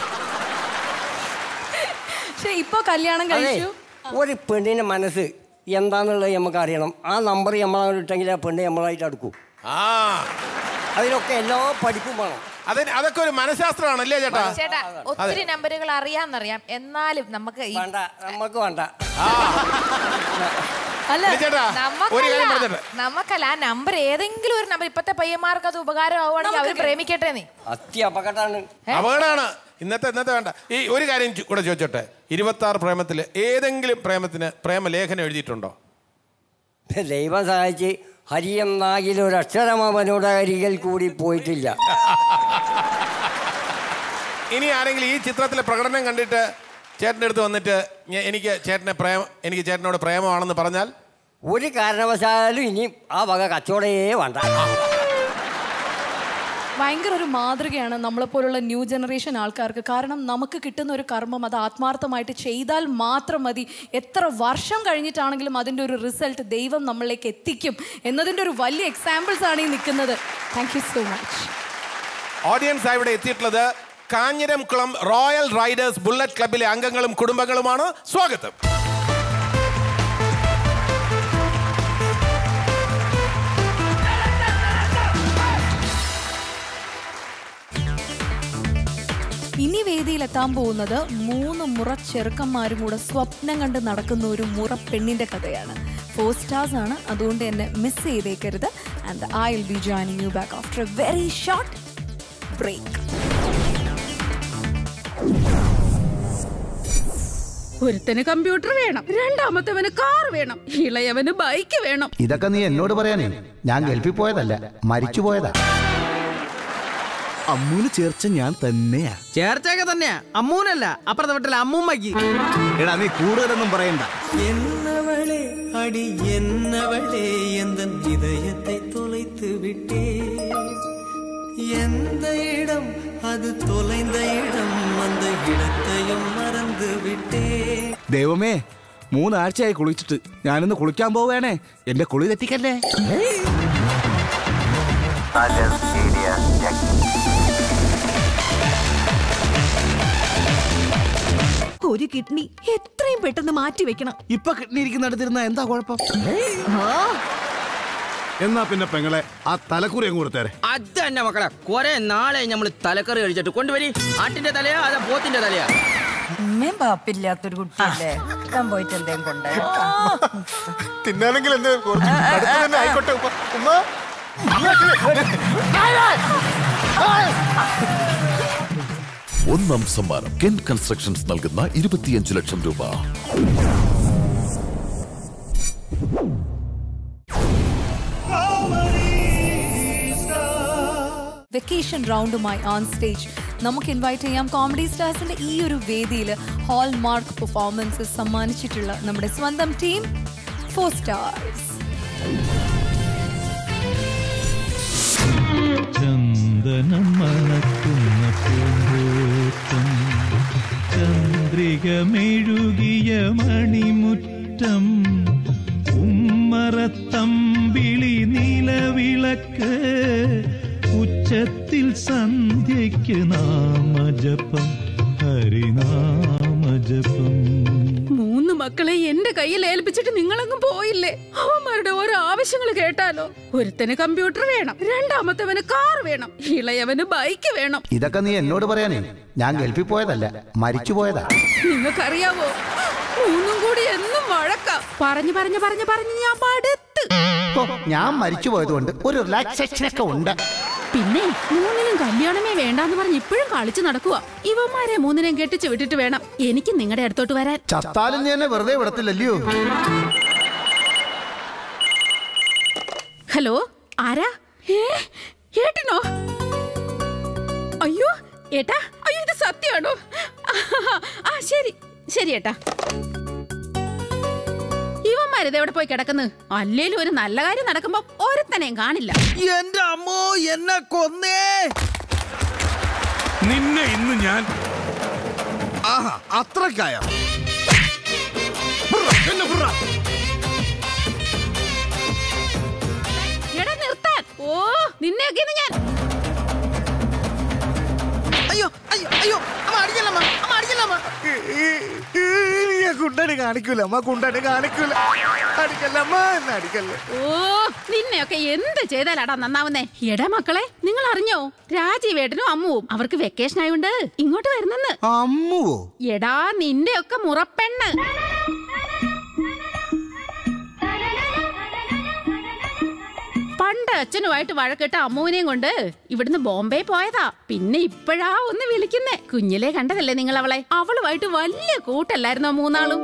പക്ഷെ ഇപ്പൊ കല്യാണം അതെ കഴിച്ചു ഒരു പെണ്ണിന്റെ മനസ്സ് എന്താന്നുള്ളത് നമുക്ക് അറിയണം ആ നമ്പർ നമ്മളങ്ങോട്ട് ഇട്ടെങ്കിൽ ആ പെണ്ണ് നമ്മളായിട്ട് അടുക്കും ആ അതിനൊക്കെ എല്ലാ പഠിപ്പും വേണം അത് അതൊക്കെ ഒരു മനഃശാസ്ത്രമാണല്ലേ ചേട്ടാ ചേട്ടാ ഒത്തിരി നമ്പറുകൾ അറിയാന്നറിയാം എന്നാലും നമുക്ക് ഈ വേണ്ട നമുക്ക് വേണ്ട അല്ല ഉണ്ണിച്ചേട്ടാ ഒരു കാര്യം നമുക്കല്ല പറഞ്ഞിട്ട് നമുക്കല്ല ആ നമ്പർ ഏതെങ്കിലും ഒരു നമ്പർ ഇപ്പത്തെ പയ്യന്മാർക്ക് അത് ഉപകാരമാവുകയാണെങ്കിൽ അവർ പ്രേമിക്കട്ടെ നീ അത്തി അപകടമാണ് അപകടമാണ് ഇന്നത്തെ ഇന്നത്തെ വേണ്ട ഈ ഒരു കാര്യം ചു- കൂടെ ചോദിച്ചോട്ടെ ഇരുപത്തി ആറ് പ്രേമത്തിൽ ഏതെങ്കിലും പ്രേമത്തിന് പ്രേമലേഖനം എഴുതിയിട്ടുണ്ടോ ദൈവം സഹായിച്ച് ഹരിയം നാഗിൽ ഒരു അക്ഷരം അവനോട് അരികിൽ കൂടി പോയിട്ടില്ല ഇനി ആരെങ്കിലും ഈ ചിത്രത്തിലെ പ്രകടനം കണ്ടിട്ട് ചേട്ടൻ്റെ അടുത്ത് വന്നിട്ട് ഞ- എനിക്ക് ചേട്ടനെ പ്രേമ എനിക്ക് ചേട്ടനോട് പ്രേമമാണെന്ന് പറഞ്ഞാൽ ഒരു കാരണവശാലും ഇനി ആ വക കച്ചവടേ വേണ്ട ഭയങ്കര ഒരു മാതൃകയാണ് നമ്മളെപ്പോലുള്ള ന്യൂ ജനറേഷൻ ആൾക്കാർക്ക് കാരണം നമുക്ക് കിട്ടുന്ന ഒരു കർമ്മം അത് ആത്മാർത്ഥമായിട്ട് ചെയ്താൽ മാത്രം മതി എത്ര വർഷം കഴിഞ്ഞിട്ടാണെങ്കിലും അതിൻ്റെ ഒരു റിസൾട്ട് ദൈവം നമ്മളിലേക്ക് എത്തിക്കും എന്നതിൻ്റെ ഒരു വലിയ എക്സാമ്പിൾസ് ആണ് ഈ നിൽക്കുന്നത് thank you so much audience ഇവിടെ എത്തിയിട്ടുള്ളത് കാഞ്ഞിരം കുളം റോയൽ റൈഡേഴ്സ് ബുള്ളറ്റ് ക്ലബിലെ അംഗങ്ങളും കുടുംബങ്ങളുമാണ് സ്വാഗതം ഇനി വേദിയിലെത്താൻ പോകുന്നത് മൂന്ന് മുറ ചെറുക്കന്മാരും കൂടെ സ്വപ്നം കണ്ട് നടക്കുന്ന ഒരു മുറ പെണ്ണിന്റെ കഥയാണ് ഫോർ സ്റ്റാർസ് ആണ് അതുകൊണ്ട് എന്നെ മിസ് ചെയ്തേക്കരുത് and I will be joining you back after a very short break ഒരുത്തന് കമ്പ്യൂട്ടർ വേണം രണ്ടാമത്തവന് കാർ വേണം ഇളയവന് ബൈക്ക് വേണം ഇതൊക്കെ നീ എന്നോട് പറയാനേ ഞാൻ ഗൾഫിൽ പോയതല്ല മരിച്ചു പോയതാ അമ്മൂന് ചേർച്ച ഞാൻ തന്നെയാ ചേർച്ചയൊക്കെ തന്നെയാ അമ്മൂനല്ല അപ്പുറത്തെ വീട്ടിലെ അമ്മൂമ്മക്ക് എടാ നീ കൂടുതലൊന്നും പറയണ്ട என்னவளே அடி என்னவளே எந்த இதயத்தை தொலைத்து விட்டே எந்த இடம் அது தொலைந்த இடம் அந்த இடத்தையும் மறந்து விட்டே ദൈവമേ മൂന്നാഴ്ചയായി കുളിച്ചിട്ട് ഞാനിന്ന് കുളിക്കാൻ പോവേണേ എന്റെ കുളി തെറ്റിക്കല്ലേ ഒരു കിഡ്നി എത്രയും പെട്ടെന്ന് മാറ്റി വെക്കണം ഇപ്പൊ കിഡ്നി ഇരിക്കുന്നിടത്തിരുന്ന എന്താ കുഴപ്പം എന്നാ പിന്നെ പെങ്ങളെ ആ തലക്കുറി അങ്ങ് കൊടുത്തേരെ അത് തന്നെ മക്കളെ കുറെ നാളെ നമ്മൾ തലക്കറി കഴിച്ചിട്ട് കൊണ്ടുവരി ആട്ടിന്റെ തലയാ അതാ പോത്തിന്റെ തലയാ ഉമ്മയും പാപ്പില്ലാത്തൊരു കുട്ടിയല്ലേ ഞാൻ പോയിട്ട് എന്തേലും കൊണ്ടുവരാം തിന്നാണെങ്കിൽ എന്ത് കുറച്ച് അടുത്ത് തന്നെ ആയിക്കോട്ടെ ഉമ്മ. ഉമ്മ ഒന്നാം സമ്മാനം കെൻ കൺസ്ട്രക്ഷൻസ് നൽകുന്ന ഇരുപത്തിയഞ്ച് ലക്ഷം രൂപ വെക്കേഷൻ റൗണ്ടുമായി ഓൺ സ്റ്റേജ് നമുക്ക് ഇൻവൈറ്റ് ചെയ്യാം കോമഡി സ്റ്റാർസിന്റെ ഈ ഒരു വേദിയിൽ ഹോൾ മാർക്ക് പെർഫോമൻസസ് സമ്മാനിച്ചിട്ടുള്ള നമ്മുടെ സ്വന്തം ടീം ഫോർ സ്റ്റാർസ് ചന്ദനം മണക്കുന്ന പൂന്തോട്ടം ചന്ദ്രിക മെഴുകിയ മണിമുറ്റം ഉമ്മറത്തമ്പിളി നിലവിളക്ക് ഉച്ചത്തിൽ സന്ധ്യയ്ക്ക് നാമജപം ഹരിനാമജപം മൂന്ന് മക്കളെ എന്റെ കയ്യിൽ ഏൽപ്പിച്ചിട്ട് നിങ്ങളങ്ങ് പോയില്ലേ അവന്മാരുടെ ഓരോ ആവശ്യങ്ങൾ കേട്ടാലോ ഒരുത്തന് കമ്പ്യൂട്ടർ വേണം രണ്ടാമത്തവന് കാർ വേണം ഇളയവന് ബൈക്ക് വേണം ഇതൊക്കെ നീ എന്നോട് പറയാനേ ഞാൻ ഗൾഫിൽ പോയതല്ല മരിച്ചു പോയതാ നിങ്ങൾക്കറിയാവോ മൂന്നും കൂടി എന്നും വഴക്ക പറഞ്ഞു പറഞ്ഞു പറഞ്ഞു പറഞ്ഞു ഞാൻ പടുത്ത് ഓ, ഞാൻ മരിച്ചു പോയതുകൊണ്ട് ഒരു റിലാക്സേഷൻ ഒക്കെ ഉണ്ട് പിന്നെ മൂന്നിനും കല്യാണമേ വേണ്ടാന്ന് പറഞ്ഞ് ഇപ്പോഴും കളിച്ചു നടക്കുക ഇവന്മാരെ മൂന്നിനെയും കെട്ടിച്ചു വിട്ടിട്ട് വേണം എനിക്ക് നിങ്ങളുടെ അടുത്തോട്ട് വരാൻ ചത്താലും നീ എന്നെ വെറുതെ വിടത്തില്ലല്ലയോ ഹലോ ആരാ ഏ ഏട്ടനോ അയ്യോ ഏട്ടാ അയ്യോ ഇത് സത്യമാണോ ആ ശരി ശരി ഏട്ടാ ഇവന്മാരിത് എവിടെ പോയി കിടക്കുന്നു അല്ലേലും ഒരു നല്ല കാര്യം നടക്കുമ്പോ ഒരുത്തനെയും കാണില്ല എന്റെ അമ്മോ എന്നെ കൊന്നേ നിന്നെ ഇന്ന് ഞാൻ ആഹാ അത്രക്കായ എടാ നിർത്താൻ ഓ നിന്നെയൊക്കെ ഇന്ന് ഞാൻ അയ്യോ അയ്യോ അയ്യോ അമ്മ അടിക്കല്ലമ്മ അമ്മ അടിക്കല്ലമ്മ കുണ്ടടി കാണിക്കൂല അമ്മ കുണ്ടടി കാണിക്കൂല അടിക്കല്ലമ്മ എന്നെ അടിക്കല്ലേ ഓ നിന്നെയൊക്കെ എന്ത് ചെയ്താലാടാ നന്നാവുന്നേ എടാ മക്കളെ നിങ്ങൾ അറിഞ്ഞോ രാജീവേട്ടനും അമ്മുവും അവർക്ക് വെക്കേഷൻ ആയതുകൊണ്ട് ഇങ്ങോട്ട് വരുന്നെന്ന് അമ്മുവോ എടാ നിന്റെ ഒക്കെ മുറപ്പെണ്ണ് പണ്ട് അച്ഛനുമായിട്ട് വഴക്കിട്ട അമ്മുവിനെയും കൊണ്ട് ഇവിടുന്ന് ബോംബെ പോയതാ പിന്നെ ഇപ്പോഴാ ഒന്ന് വിളിക്കുന്നേ കുഞ്ഞിലെ കണ്ടതല്ലേ നിങ്ങൾ അവളെ അവളുമായിട്ട് വലിയ കൂട്ടല്ലായിരുന്നോ മൂന്നാളും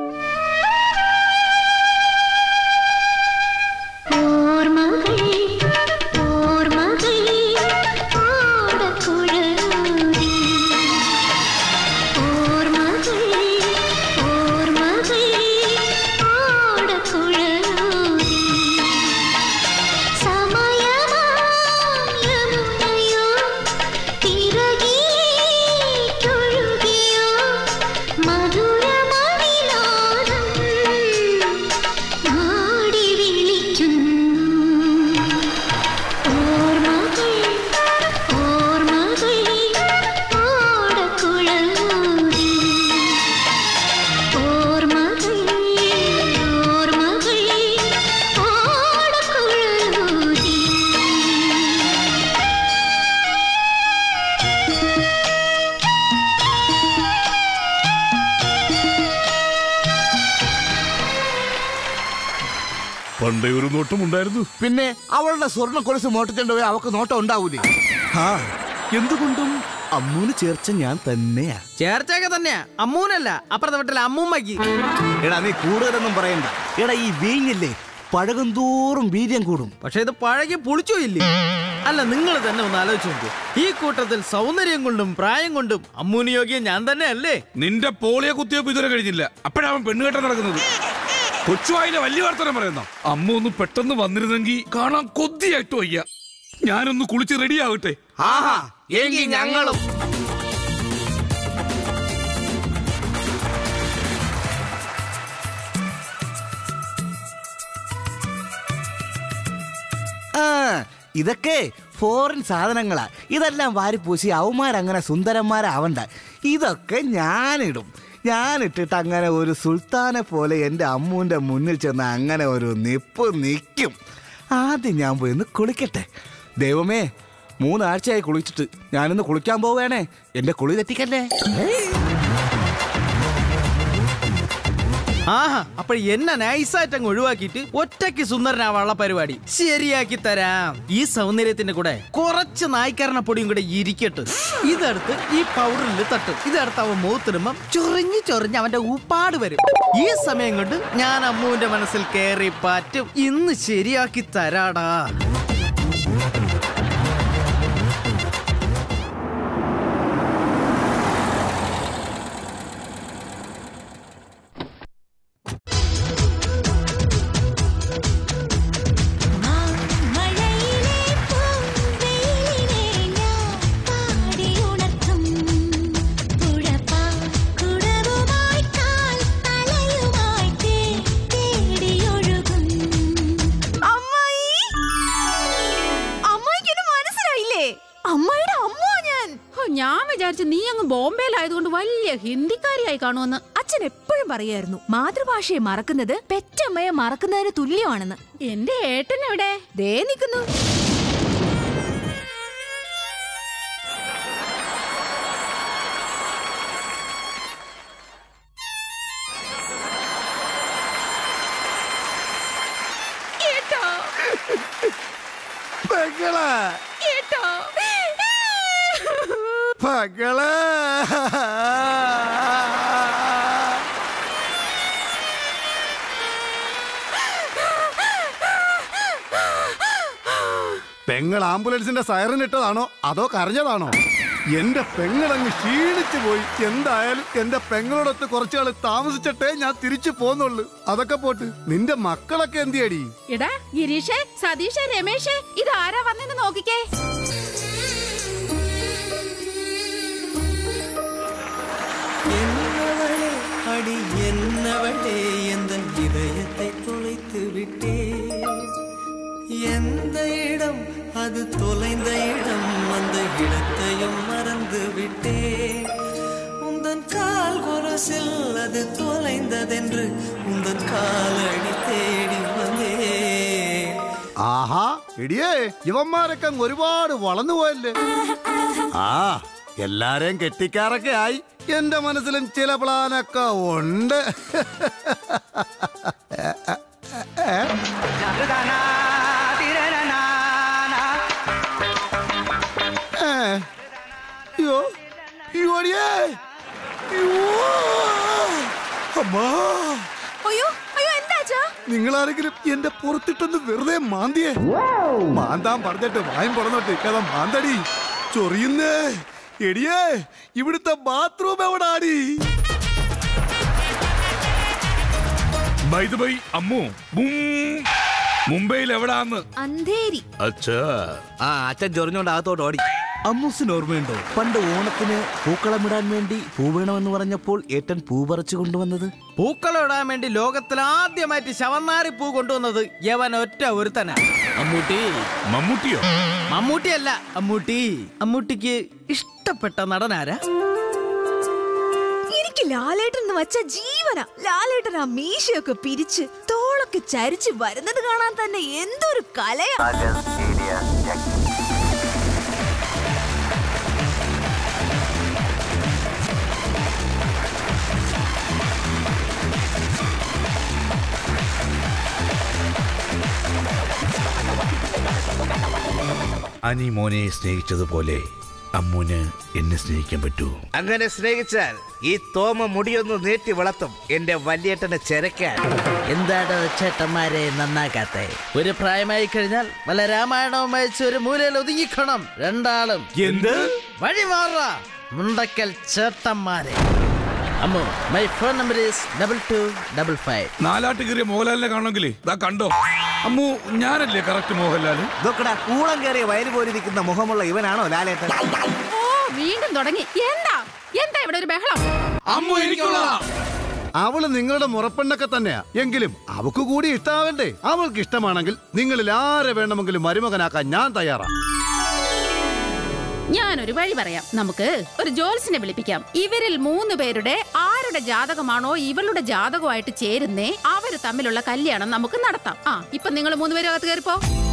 പണ്ടേ ഒരു നോട്ടം ഉണ്ടായിരുന്നു പിന്നെ അവളുടെ സ്വർണ്ണ കൊലുസ് മോട്ടിച്ചുകൊണ്ട് പോയി അവക്ക് നോട്ടം ഉണ്ടാവൂലേ ആ എന്തുകൊണ്ടും അമ്മൂന് ചേർച്ച ഞാൻ തന്നെയാ ചേർച്ചയൊക്കെ തന്നെയാ അമ്മൂനല്ല അപ്പുറത്തെ വീട്ടിലെ അമ്മൂമ്മക്ക് എടാ നീ കൂടുതലൊന്നും പറയണ്ട എടാ ഈ വീഞ്ഞില്ലേ പഴകും തോറും വീര്യം കൂടും പക്ഷെ ഇത് പഴകി പുളിച്ചോ ഇല്ലേ അല്ല നിങ്ങൾ തന്നെ ഒന്ന് ആലോചിച്ച് നോക്കൂ ഈ കൂട്ടത്തിൽ സൗന്ദര്യം കൊണ്ടും പ്രായം കൊണ്ടും അമ്മൂന് യോഗ്യം ഞാൻ തന്നെ അല്ലേ നിന്റെ പോളിയോ കുത്തിവെപ്പ് ഇതുവരെ കഴിഞ്ഞില്ല അപ്പോഴാവൻ പെണ്ണുകെട്ടം നടക്കുന്നത് കൊച്ചുവായിലെ വലിയ വർത്തനം പറയുന്ന അമ്മ ഒന്ന് പെട്ടെന്ന് വന്നിരുന്നെങ്കിൽ കാണാൻ കൊതിയായിട്ട് വയ്യ ഞാനൊന്ന് കുളിച്ച് റെഡി ആവട്ടെ ആഹാ എങ്കിൽ ഞങ്ങളും ആ ഇതൊക്കെ ഫോറിൻ സാധനങ്ങളാ ഇതെല്ലാം വാരിപ്പൂശി അവന്മാരങ്ങനെ സുന്ദരന്മാരാവണ്ട ഇതൊക്കെ ഞാനിടും ഞാനിട്ടിട്ട് അങ്ങനെ ഒരു സുൽത്താനെ പോലെ എൻ്റെ അമ്മൂൻ്റെ മുന്നിൽ ചെന്ന് അങ്ങനെ ഒരു നിപ്പ് നിൽക്കും ആദ്യം ഞാൻ പോയി ഒന്ന് കുളിക്കട്ടെ ദൈവമേ മൂന്നാഴ്ചയായി കുളിച്ചിട്ട് ഞാനിന്ന് കുളിക്കാൻ പോവേണേ എന്റെ കുളി തെറ്റിക്കല്ലേ ആഹാ അപ്പോൾ എന്നെ നൈസായിട്ട് അങ്ങ് ഒഴിവാക്കിയിട്ട് ഒറ്റയ്ക്ക് സുന്ദരനാവാനുള്ള പരിപാടി ശരിയാക്കി തരാം ഈ സൗന്ദര്യത്തിന്റെ കൂടെ കുറച്ച് നായ്ക്കരണ പൊടിയും കൂടെ ഇരിക്കട്ടെ ഇതെടുത്ത് ഈ പൗഡറിൽ തട്ടും ഇതെടുത്ത് അവൻ മൂത്തിടുമ്പം ചൊറിഞ്ഞ് ചൊറിഞ്ഞ് അവന്റെ ഉപ്പാട് വരും ഈ സമയം കൊണ്ട് ഞാൻ അമ്മുവിന്റെ മനസ്സിൽ കയറി പാറ്റും ഇന്ന് ശരിയാക്കി തരാടാ മനസ്സിലായില്ലേ അമ്മയുടെ അമ്മ ഞാൻ ഹോ, ഞാൻ വിചാരിച്ചു നീ അങ്ങ് ബോംബെയിലായതുകൊണ്ട് വലിയ ഹിന്ദിക്കാരിയായി കാണുമെന്ന് അച്ഛൻ എപ്പോഴും പറയായിരുന്നു മാതൃഭാഷയെ മറക്കുന്നത് പെറ്റമ്മയെ മറക്കുന്നതിന് തുല്യമാണെന്ന് എന്റെ ഏട്ടൻ എവിടെ ദേ നിൽക്കുന്നു പെങ്ങളെ പെങ്ങളെ പെങ്ങൾ ആംബുലൻസിന്റെ സൈറൻ ഇട്ടതാണോ അതോ കരഞ്ഞതാണോ എന്റെ പെങ്ങളങ്ങ് ക്ഷീണിച്ചു പോയി എന്തായാലും എന്റെ പെങ്ങളോടൊത്ത് കുറച്ചാൾ താമസിച്ചിട്ടേ ഞാൻ തിരിച്ചു പോന്നുള്ളു അതൊക്കെ പോട്ട് നിന്റെ മക്കളൊക്കെ എന്തിയടി എടാ ഗിരീഷേ സതീഷേ രമേശേ ഇത് ആരാ വന്നെന്ന് നോക്കിക്കേ என்னவளே அடி என்னவளே எந்த இதயத்தை தொலைத்து விட்டே எந்த இடம் அது தொலைந்த இடம் அந்த இடத்தையும் மறந்து விட்டே உந்தன் கால் கொரசில் அது தொலைந்ததென்று உந்தன் காலடி தேடி வந்தேன் ആഹാ ഇടിയേ ഇവന്മാരൊക്കെ അങ്ങ് ഒരുപാട് വളർന്നു പോയല്ലേ ആ എല്ലാരെയും കെട്ടിക്കാറൊക്കെ ആയി എന്റെ മനസ്സിലും ചില പ്ലാനൊക്കെ ഉണ്ട് ഏ? ഏ? അയ്യോ അയ്യോ അടിയേ അയ്യോ അമ്മാ അയ്യോ അയ്യോ എന്താ അച്ഛാ നിങ്ങളാരെങ്കിലും എന്റെ പുറത്തിട്ടൊന്ന് വെറുതെ മാന്തിയേ മാന്താൻ പറഞ്ഞിട്ട് വായും പുറന്നോട്ട് കഥ മാന്തടി ചൊറിയുന്നേ എടിയേ ഇവിടുത്തെ ബാത്റൂം എവിടാടി ബൈ ദ ബൈ അമ്മു മും- മുംബൈയിൽ എവിടാന്ന് അന്ധേരി അച്ഛാ ആ അച്ഛൻ ചൊറിഞ്ഞോണ്ട് അകത്തോട്ട് ഓടി അമ്മൂസിന് ഓർമ്മയുണ്ടോ പണ്ട് ഓണത്തിന് പൂക്കളമിടാൻ വേണ്ടി പൂ വേണമെന്ന് പറഞ്ഞപ്പോൾ ഏട്ടൻ പൂ പറിച്ചു കൊണ്ടുവന്നത് പൂക്കളം ഇടാൻ വേണ്ടി ലോകത്തിൽ ആദ്യമായിട്ട് ശവന്നാരി പൂ കൊണ്ടുവന്നത് യവൻ ഒറ്റ ഒരുത്തനാ അമ്മൂട്ടി മമ്മൂട്ടിയോ മമ്മൂട്ടിയല്ല അമ്മൂട്ടി അമ്മൂട്ടിക്ക് ഇഷ്ടപ്പെട്ട നടനാരാ എനിക്ക് ലാലേട്ടൻ എന്ന് വച്ച ജീവന ലാലേട്ടൻ ആ മീശയൊക്കെ പിരിച്ച് തോളൊക്കെ ചരിച്ച് വരുന്നത് കാണാൻ തന്നെ എന്തൊരു കലയാ അനി മോനെ സ്നേഹിച്ചതുപോലെ അമ്മൂന് എന്നെ സ്നേഹിക്കാൻ പറ്റൂ അങ്ങനെ സ്നേഹിച്ചാൽ ഈ തോമ മുടിയൊന്ന് നീട്ടി വളർത്തും എന്റെ വലിയേട്ടനെ ചെരക്കാൻ എന്താണ് ചേട്ടന്മാരെ നന്നാക്കാത്തെ ഒരു പ്രായമായി കഴിഞ്ഞാൽ വല്ല രാമായണവും അയച്ച് ഒരു മൂലയിൽ ഒതുങ്ങിക്കണം രണ്ടാളും എന്ത് വഴി മാറാ മുണ്ടക്കൽ ചേട്ടന്മാരെ Ammu my phone number is double two double five നാലാട്ട് കയറിയ മോഹൻലാലിനെ കാണണമെങ്കിലേ ഇതാ കണ്ടോ അമ്മു ഞാനല്ലേ കറക്റ്റ് മോഹൻലാല് ഇതൊക്കെടാ കൂളം കയറിയ വയല് പോലിരിക്കുന്ന മുഖമുള്ള ഇവനാണോ ലാലേട്ടൻ ഓ വീണ്ടും തുടങ്ങി എന്താ എന്താ ഇവിടെ ഒരു ബഹളം അമ്മു എനിക്കുള്ളതാ അവള് നിങ്ങളുടെ മുറപ്പെണ്ണൊക്കെ തന്നെയാ എങ്കിലും അവക്ക് കൂടി ഇഷ്ടാവണ്ടേ അവൾക്ക് ഇഷ്ടമാണെങ്കിൽ നിങ്ങളിൽ ആരെ വേണമെങ്കിലും മരുമകനാക്കാൻ ഞാൻ തയ്യാറാ ഞാനൊരു വഴി പറയാം നമുക്ക് ഒരു ജോൽസിനെ വിളിപ്പിക്കാം ഇവരിൽ മൂന്ന് പേരുടെ ആരുടെ ജാതകമാണോ ഇവളുടെ ജാതകമായിട്ട് ചേരുന്നേ അവര് തമ്മിലുള്ള കല്യാണം നമുക്ക് നടത്താം ആ ഇപ്പൊ നിങ്ങൾ മൂന്ന് പേരും അകത്ത് കയറിപ്പോ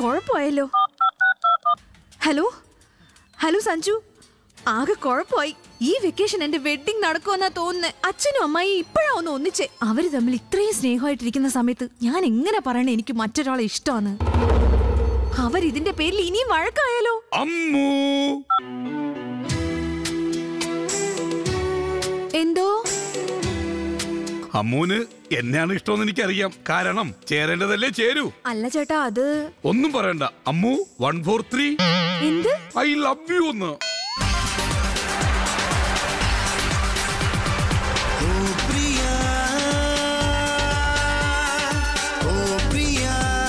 കുഴപ്പമായല്ലോ ഹലോ ഹലോ സഞ്ജു ആകെ കുഴപ്പമായി ഈ വെക്കേഷൻ എന്റെ വെഡിങ് നടക്കുമെന്നാ തോന്നുന്നത് അച്ഛനും അമ്മായി ഇപ്പോഴാ ഒന്ന് ഒന്നിച്ചേ അവര് തമ്മിൽ ഇത്രയും സ്നേഹമായിട്ടിരിക്കുന്ന സമയത്ത് ഞാൻ എങ്ങനെ പറയണേ എനിക്ക് മറ്റൊരാളെ ഇഷ്ടമാണ് അവരിതിന്റെ പേരിൽ ഇനിയും വഴക്കായാലോ അമ്മൂ എന്തോ അമ്മൂന് എന്നെയാണ് ഇഷ്ടമെന്ന് എനിക്കറിയാം കാരണം ചേരേണ്ടതല്ലേ ചേരൂ അല്ല ചേട്ടാ അത് ഒന്നും പറയണ്ട അമ്മു വൺ ഫോർ ത്രീ എന്ത് ഐ ലവ് യു എന്ന് ഓ പ്രിയ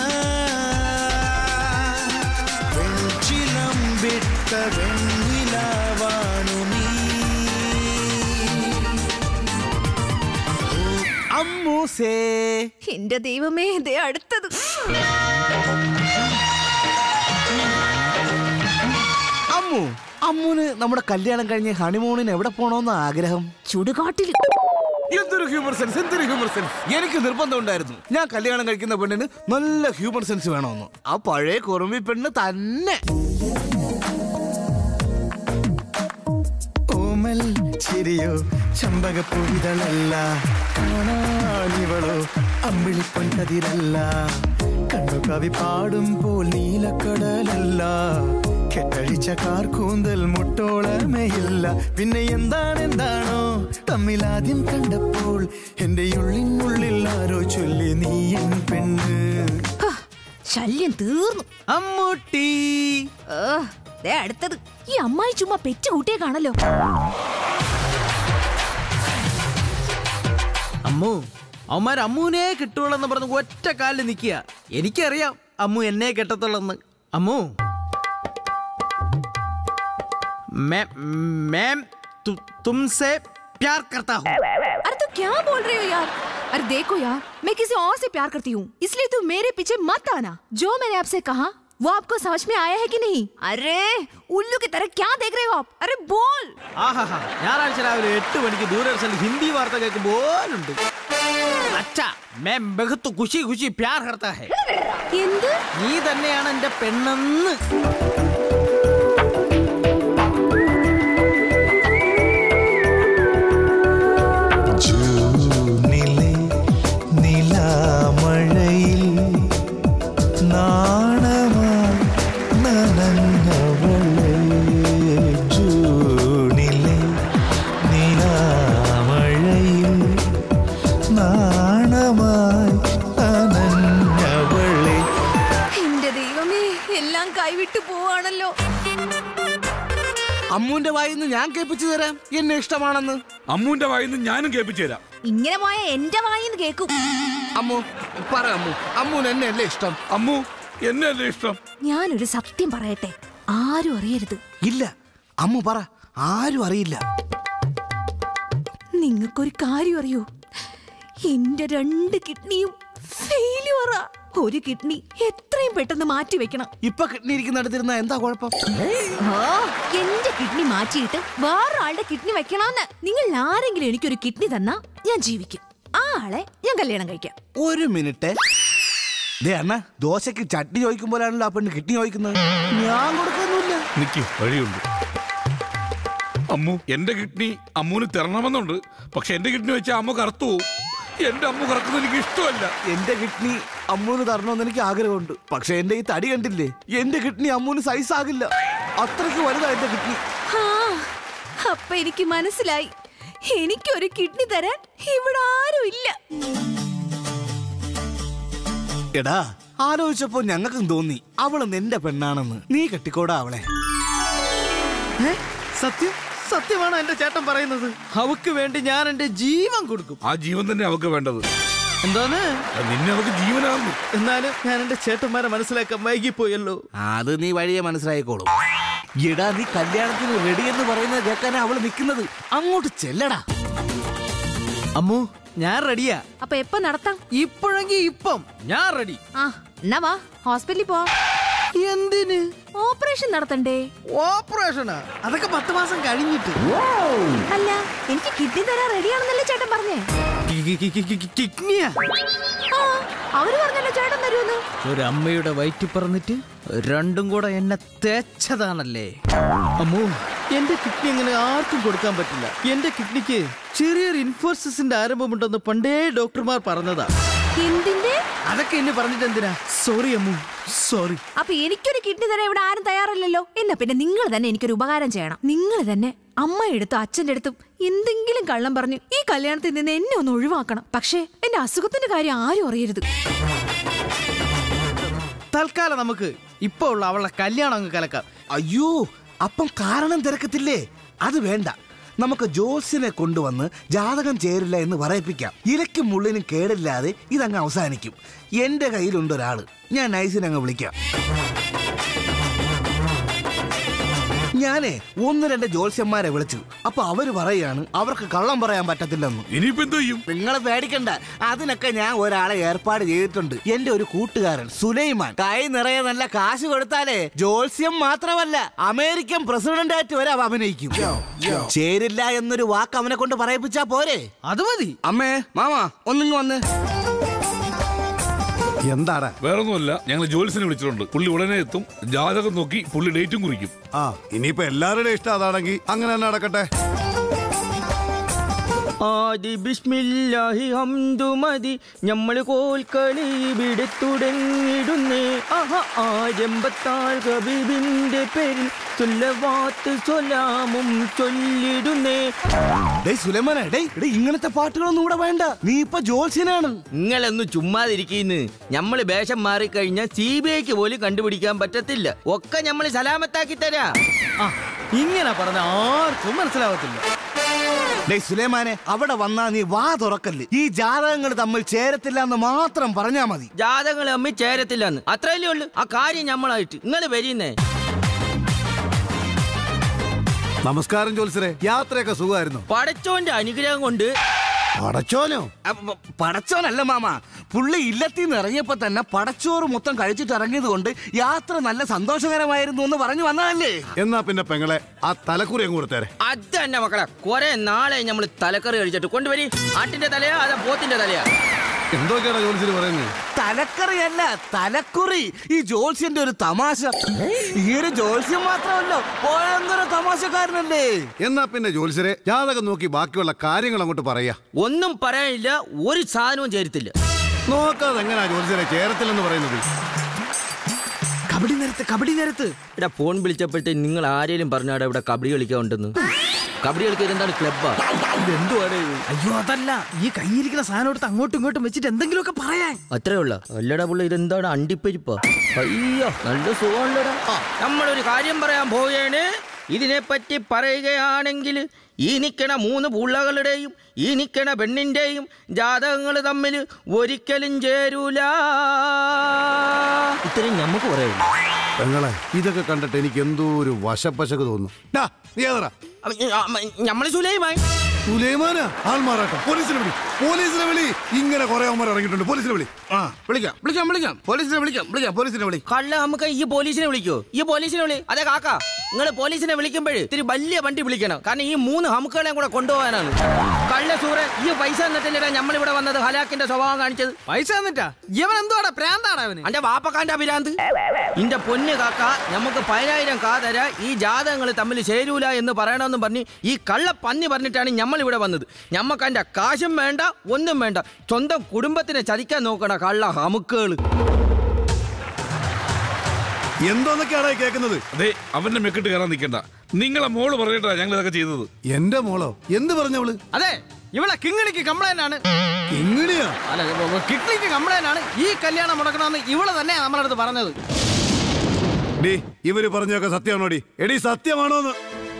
വെഞ്ചിലം വിട്ട വെണ്ണിലാവാണു നീ അമ്മൂസേ എന്റെ ദൈവമേ ദേ അടുത്തത് അമ്മു അമ്മുന് നമ്മുടെ കല്യാണം കഴിഞ്ഞ് ഹണിമൂണിന് എവിടെ പോണോന്ന് ആഗ്രഹം ചുടുകാട്ടിൽ എന്തൊരു ഹ്യൂമർ സെൻസ് എന്തൊരു ഹ്യൂമർ സെൻസ് എനിക്ക് നിർബന്ധം ഉണ്ടായിരുന്നു ഞാൻ കല്യാണം കഴിക്കുന്ന പെണ്ണിന് നല്ല ഹ്യൂമർ സെൻസ് വേണമെന്ന് ആ പഴയ കുറുമ്പി പെണ്ണ് തന്നെ ഓമൽ ചിരിയോ ചമ്പകപ്പൂവിതളല്ല കാണാനിവളോ അമ്പിളിപ്പൊൻ കതിരല്ല കണ്ണു കവി പാടുമ്പോൾ നീലക്കടലല്ല കെട്ടഴിച്ച കാർക്കൂന്തൽ മുട്ടോളമയില്ല പിന്നെ എന്താണ് എന്താണോ തമ്മിലാദ്യം കണ്ടപ്പോൾ എന്റെ ഉള്ളിനുള്ളിൽ ആരോ ചൊല്ലി നീ എൻ പെണ്ണ് ശല്യം തീർന്നു അമ്മൂട്ടി ദേ അടുത്തത് ഈ അമ്മായി ചുമ്മാ പെറ്റ കൂട്ടിയെ കാണല്ലോ അമ്മു അവന്മാർ അമ്മുവിനെ കിട്ടുള്ളെന്ന് പറഞ്ഞ് ഒറ്റ കാലിൽ നിൽക്കുക എനിക്കറിയാം അമ്മു എന്നെ കെട്ടത്തുള്ളെന്ന് അമ്മു मैं मैम तु, तुमसे प्यार करता हूँ अरे तो क्या बोल रहे हो यार अरे देखो यार मैं किसी और से प्यार करती हूँ इसलिए तुम मेरे पीछे मत आना जो मैंने आपसे कहा वो आपको समझ में आया है कि नहीं अरे उल्लू की तरह क्या देख रहे हो आप अरे बोल ആഹാഹാ ഞായറാഴ്ച രാവിലെ എട്ട് മണിക്ക് ദൂരദർശനിൽ ഹിന്ദി വാർത്ത കേൾക്കുമ്പോലുണ്ട് അച്ഛാ മേ ബഹുത്ത് ഖുഷി ഖുഷി പ്യാർ കർത്താ ഹെ എന്ത് നീ തന്നെയാണ് എന്റെ പെണ്ണെന്ന് ജൂണിലെ നിലാമഴയിൽ നാണമായി നനഞ്ഞവളെ ജൂണിലെ നിലാമഴയിൽ നാണമായി നനഞ്ഞവളെ എന്റെ ദൈവമേ എല്ലാം കൈവിട്ടു പോവാണല്ലോ അമ്മുവിന്റെ വായിന്ന് ഞാൻ കേൾപ്പിച്ചു തരാം എന്നെ ഇഷ്ടമാണെന്ന് അമ്മുവിന്റെ വായിന്ന് ഞാനും കേൾപ്പിച്ചു തരാം ഇങ്ങനെ പോയ എന്റെ വായിന്ന് കേക്കും അമ്മു പറ അമ്മു അമ്മുവിന് എന്നെ അല്ലേ ഇഷ്ടം അമ്മു എന്നെ അല്ലേ ഇഷ്ടം ഞാനൊരു സത്യം പറയട്ടെ ആരും അറിയരുത് ഇല്ല അമ്മു പറ ആരും അറിയില്ല നിങ്ങൾക്കൊരു കാര്യം അറിയോ എന്റെ രണ്ട് കിഡ്നിയും ഫെയിലുവറാ ഒരു കിഡ്നി എത്രയും പെട്ടെന്ന് മാറ്റി വെക്കണം ഇപ്പൊ കിഡ്നി ഇരിക്കുന്നിടത്തിരുന്ന എന്താ കുഴപ്പം ആ, എന്റെ കിഡ്നി മാറ്റിയിട്ട് വേറൊരാളുടെ കിഡ്നി വെക്കണമെന്ന് നിങ്ങൾ ആരെങ്കിലും എനിക്കൊരു കിഡ്നി തന്നാ ഞാൻ ജീവിക്കും ആ ആളെ ഞാൻ കല്യാണം കഴിക്കാം ഒരു മിനിറ്റ് ദേ അണ്ണ ദോശക്ക് ചട്നി ചോദിക്കുമ്പോഴാണല്ലോ ആ പെണ്ണ് കിഡ്നി ചോദിക്കുന്നത് ഞാൻ കൊടുക്കൊന്നുമില്ല നിക്ക് വഴിയുണ്ട് അമ്മു എന്റെ കിഡ്നി അമ്മുവിന് തരണമെന്നുണ്ട് പക്ഷെ എന്റെ കിഡ്നി വെച്ചാൽ അമ്മ കറുത്തു പോവും എന്റെ അമ്മ കറക്കുന്നത് എനിക്ക് ഇഷ്ടമല്ല എന്റെ കിഡ്നി അമ്മൂന് തരണമെന്ന് എനിക്ക് ആഗ്രഹമുണ്ട് പക്ഷെ എന്റെ ഈ തടി കണ്ടില്ലേ എന്റെ കിഡ്നി അമ്മൂന് സൈസ് ആകില്ല അത്രയ്ക്ക് വലുതാ എന്റെ കിഡ്നി ആ, അപ്പൊ എനിക്ക് മനസ്സിലായി എനിക്കൊരു കിഡ്നി തരാൻ ഇവിടെ ആരും ഇല്ല എടാ ആലോചിച്ചപ്പോ ഞങ്ങൾക്കും തോന്നി അവള് നിന്റെ പെണ്ണാണെന്ന് നീ കെട്ടിക്കോടാ അവളെ സത്യം സത്യമാണ് എന്റെ ചേട്ടൻ പറയുന്നത് അവക്ക് വേണ്ടി ഞാൻ എന്റെ ജീവൻ കൊടുക്കും ആ ജീവൻ തന്നെ അവക്ക് വേണ്ടത് എന്താന്ന് അത് നിന്നെ അവക്ക് ജീവനാകുന്നു എന്നാലും ഞാൻ എന്റെ ചേട്ടന്മാരെ മനസ്സിലാക്കാൻ വൈകിപ്പോയല്ലോ അത് നീ വഴിയെ മനസ്സിലായിക്കോളും എടാ നീ കല്യാണത്തിന് റെഡി എന്ന് പറയുന്നത് കേൾക്കാനാ അവള് നിൽക്കുന്നത് അങ്ങോട്ട് ചെല്ലടാ അമ്മു ഞാൻ റെഡിയാ അപ്പൊ എപ്പോ നടത്താം ഇപ്പോഴെങ്കിൽ ഇപ്പം ഞാൻ റെഡി ആ എന്നാ വാ ഹോസ്പിറ്റലിൽ പോ എന്തിന് ഓപ്പറേഷൻ നടത്തണ്ടേ ഓപ്പറേഷനാ അതൊക്കെ പത്ത് മാസം കഴിഞ്ഞിട്ട് അല്ല എനിക്ക് കിഡ്നി തരാൻ റെഡിയാണെന്നല്ലേ ചേട്ടൻ പറഞ്ഞേ കിഡ്നിയാ ആ അവര് പറഞ്ഞല്ലോ ചേട്ടൻ തരുമെന്ന് ഒരമ്മയുടെ വയറ്റി പറഞ്ഞിട്ട് രണ്ടും കൂടെ എന്നെ തേച്ചതാണല്ലേ അമ്മോ എന്റെ കിഡ്നി അങ്ങനെ ആർക്കും കൊടുക്കാൻ പറ്റില്ല എന്റെ കിഡ്നിക്ക് ചെറിയൊരു ഇൻഫോസിസിന്റെ ആരംഭമുണ്ടെന്ന് പണ്ടേ ഡോക്ടർമാർ പറഞ്ഞതാ എന്തിന്റെ അതൊക്കെ എന്നെ പറഞ്ഞിട്ട് എന്തിനാ സോറി അമ്മു സോറി അപ്പൊ എനിക്കൊരു കിഡ്നി തരാൻ ഇവിടെ ആരും തയ്യാറല്ലല്ലോ എന്നാ പിന്നെ നിങ്ങൾ തന്നെ എനിക്കൊരു ഉപകാരം ചെയ്യണം നിങ്ങൾ തന്നെ അമ്മയെടുത്തും അച്ഛന്റെ അടുത്തും എന്തെങ്കിലും കള്ളം പറഞ്ഞു ഈ കല്യാണത്തിൽ നിന്ന് എന്നെ ഒന്ന് ഒഴിവാക്കണം പക്ഷേ എന്റെ അസുഖത്തിന്റെ കാര്യം ആരും അറിയരുത് തൽക്കാലം നമുക്ക് ഇപ്പൊ ഉള്ള അവളുടെ കല്യാണം അങ്ങ് കലക്കാം അയ്യോ അപ്പം കാരണം തിരക്കത്തില്ലേ അത് വേണ്ട നമുക്ക് ജോത്സ്യനെ കൊണ്ടുവന്ന് ജാതകം ചേരില്ല എന്ന് പറയിപ്പിക്കാം ഇലയ്ക്കും മുള്ളിനും കേടില്ലാതെ ഇതങ്ങ് അവസാനിക്കും എന്റെ കയ്യിലുണ്ട് ഒരാള് ഞാൻ നൈസിനെ അങ്ങ് വിളിക്കാം ഞാനേ ഒന്ന് രണ്ട് ജോത്സ്യന്മാരെ വിളിച്ചു അപ്പൊ അവര് പറയാണ് അവർക്ക് കള്ളം പറയാൻ പറ്റത്തില്ലെന്ന് ഇനിയിപ്പോ എന്ത് ചെയ്യും നിങ്ങൾ പേടിക്കണ്ട അതിനൊക്കെ ഞാൻ ഒരാളെ ഏർപ്പാട് ചെയ്തിട്ടുണ്ട് എന്റെ ഒരു കൂട്ടുകാരൻ സുലൈമാൻ കൈ നിറയെ നല്ല കാശ് കൊടുത്താലേ ജോത്സ്യം മാത്രമല്ല അമേരിക്കൻ പ്രസിഡന്റ് ആയിട്ട് വരെ അവ അഭിനയിക്കും ചേരില്ല എന്നൊരു വാക്ക് അവനെ കൊണ്ട് പറയിപ്പിച്ചാ പോരെ അത് മതി അമ്മേ മാമ ഒന്നിങ്ങ് വന്ന് എന്താടാ വേറൊന്നുമല്ല ഞങ്ങൾ ജോലിസിനെ വിളിച്ചിട്ടുണ്ട് പുള്ളി ഉടനെ എത്തും ജാതകം നോക്കി പുള്ളി ഡേറ്റും കുറിക്കും ആ ഇനിയിപ്പോ എല്ലാവരുടെയും ഇഷ്ടം അതാണെങ്കിൽ അങ്ങനെ തന്നെ നടക്കട്ടെ ആദി ബിസ്മില്ലാഹി ഹംദു മതി നമ്മൾ കോൽക്കളി ഇവിടെ തുടങ്ങിടുന്നേ ആഹാ ആരംഭത്താൽ ഹബീബിന്റെ പേരിൽ ചൊല്ലവാത്ത് ചൊല്ലാമും ചൊല്ലിടുന്നേ ഡേയ് സുലൈമാനെ ഡേയ് എടേ ഇങ്ങനത്തെ പാട്ടുകളൊന്നും ഇവിടെ വേണ്ട നീ ഇപ്പൊ ജോത്സ്യനാണ് നിങ്ങളൊന്നും ചുമ്മാതിരിക്കുന്നു നമ്മള് വേഷം മാറിക്കഴിഞ്ഞാൽ സി ബി ഐക്ക് പോലും കണ്ടുപിടിക്കാൻ പറ്റത്തില്ല ഒക്കെ നമ്മൾ സലാമത്താക്കി തരാ ഇങ്ങനെ പറഞ്ഞ ആർക്കും മനസ്സിലാവത്തില്ല ഡേയ് സുലൈമാനെ അവിടെ വന്നാ നീ വാ തുറക്കല്ല് ഈ ജാതകങ്ങൾ തമ്മിൽ ചേരത്തില്ല എന്ന് മാത്രം പറഞ്ഞാ മതി ജാതകങ്ങൾ തമ്മിൽ ചേരത്തില്ലെന്ന് അത്രയല്ലേ ഉള്ളു ആ കാര്യം നമ്മളായിട്ട് നിങ്ങൾ വരീന്നേ നമസ്കാരം ജോത്സരെ യാത്രയൊക്കെ സുഖമായിരുന്നു പടച്ചോന്റെ അനുഗ്രഹം കൊണ്ട് പടച്ചോനോ അപ്പ- പടച്ചോനല്ല മാമ പുള്ളി ഇല്ലത്തിൽ നിന്ന് ഇറങ്ങിയപ്പോ തന്നെ പടച്ചോറ് മൊത്തം കഴിച്ചിട്ട് ഇറങ്ങിയത് കൊണ്ട് യാത്ര നല്ല സന്തോഷകരമായിരുന്നു എന്ന് പറഞ്ഞു വന്നതല്ലേ എന്നാ പിന്നെ പെങ്ങളെ ആ തലക്കുറി അങ്ങ് കൊടുത്തേരെ അത് തന്നെ മക്കളെ കുറെ നാളെ നമ്മൾ തലക്കറി കഴിച്ചിട്ട് കൊണ്ടുവരി ആട്ടിന്റെ തലയാ അതാ പോത്തിന്റെ തലയാ എന്തൊക്കെയാണ് ജോത്സ്യര് പറയുന്നത് തലക്കറിയല്ല തലക്കുറി ഈ ജോത്സ്യന്റെ ഒരു തമാശ ഈ ഒരു ജോത്സ്യം മാത്രമല്ല ഭയങ്കര തമാശക്കാരനല്ലേ എന്നാ പിന്നെ ജോത്സ്യരെ ജാതകം നോക്കി ബാക്കിയുള്ള കാര്യങ്ങൾ അങ്ങോട്ട് പറയാ ഒന്നും പറയാനില്ല ഒരു സാധനവും ചേരത്തില്ല നോക്കാതെ എങ്ങനെയാ ജോത്സ്യരെ ചേരത്തില്ലെന്ന് പറയുന്നത് കബഡി നേരത്ത് കബഡി നേരത്ത് ഇവിടെ ഫോൺ വിളിച്ചപ്പോഴത്തേ നിങ്ങൾ ആരെങ്കിലും പറഞ്ഞാടെ ഇവിടെ കബഡി കളിക്കാൻ ഉണ്ടെന്ന് കബഡി കളിക്കാൻ എന്താണ് ക്ലബ്ബാ എന്തുവാണ് അയ്യോ അതല്ല ഈ കയ്യിരിക്കുന്ന സാധനം എടുത്ത് അങ്ങോട്ടും ഇങ്ങോട്ടും വെച്ചിട്ട് എന്തെങ്കിലുമൊക്കെ പറയാൻ അത്രേ ഉള്ള അല്ലടാ പുള്ള ഇതെന്താണ് അണ്ടിപ്പരിപ്പാ അയ്യോ നല്ല സുഖമുള്ളടാ നമ്മളൊരു കാര്യം പറയാൻ പോവുകയാണ് ഇതിനെപ്പറ്റി പറയുകയാണെങ്കിൽ ഈ നിൽക്കണ മൂന്ന് പുള്ളകളുടെയും ഈ നിൽക്കണ പെണ്ണിൻ്റെയും ജാതകങ്ങൾ തമ്മിൽ ഒരിക്കലും ചേരൂല ഇത്രയും നമുക്ക് പറയുള്ളൂ പെങ്ങളെ ഇതൊക്കെ കണ്ടിട്ട് എനിക്ക് എന്തോ ഒരു വശപ്പശക്ക് തോന്നുന്നു ഡാ, നീ ഏതറാ നമ്മള് സുലൈമായി സുലൈമാനാ ആൾമാറാട്ടം പോലീസിനെ വിളി പോലീസിനെ വിളി ഇങ്ങനെ കുറെ അവന്മാർ ഇറങ്ങിയിട്ടുണ്ട് പോലീസിനെ വിളി ആ വിളിക്കാം വിളിക്കാം വിളിക്കാം പോലീസിനെ വിളിക്കാം വിളിക്കാം പോലീസിനെ വിളി കള്ള നമുക്ക് ഈ പോലീസിനെ വിളിക്കോ ഈ പോലീസിനെ വിളി അതെ കാക്ക നിങ്ങൾ പോലീസിനെ വിളിക്കുമ്പോഴേ ഇത്തിരി വലിയ വണ്ടി വിളിക്കണം കാരണം ഈ മൂന്ന് ഹമുക്കുകളെയും കൂടെ കൊണ്ടുപോകാനാണ് കള്ള സൂറെ ഈ പൈസ എന്നിട്ടില്ലടാ നമ്മൾ ഇവിടെ വന്നത് ഹലാക്കിന്റെ സ്വഭാവം കാണിച്ചത് പൈസ തന്നിട്ടാ ഇവൻ എന്തുവാടാ പ്രാന്താടാ അവന് അന്റെ വാപ്പക്കാന്റെ അഭിരാന്ത് ഇന്റെ പൊന്ന് കാക്ക നമുക്ക് പതിനായിരം കാതര ഈ ജാതകങ്ങൾ തമ്മിൽ ചേരൂല എന്ന് പറയണമെന്ന് പറഞ്ഞ് ഈ കള്ള പന്നി പറഞ്ഞിട്ടാണ് നമ്മൾ ഇവിടെ വന്നത് ഞമ്മക്ക് അതിന്റെ കാശും വേണ്ട ഒന്നും വേണ്ട സ്വന്തം കുടുംബത്തിനെ ചതിക്കാൻ നോക്കണ കള്ള ഹമുക്കുകള് എന്തോന്നൊക്കെയാണ് ഈ കേൾക്കുന്നത് അതെ അവന്റെ മെക്കിട്ട് കയറാൻ നിൽക്കണ്ട നിങ്ങളെ മോള് പറഞ്ഞിട്ടാ ഞങ്ങൾ ഇതൊക്കെ ചെയ്തത് എന്റെ മോളോ എന്ത് പറഞ്ഞവള് അതെ ഇവളെ കിങ്ങിണിക്ക് കംപ്ലൈന്റ് ആണ് കിങ്ങിണിയോ അല്ല കിഡ്നിക്ക് കംപ്ലൈന്റ് ആണ് ഈ കല്യാണം മുടക്കണമെന്ന് ഇവള് തന്നെയാ നമ്മളെ അടുത്ത് പറഞ്ഞത് ഡി ഇവര് പറഞ്ഞൊക്കെ സത്യമാണോടി എടി സത്യമാണോന്ന്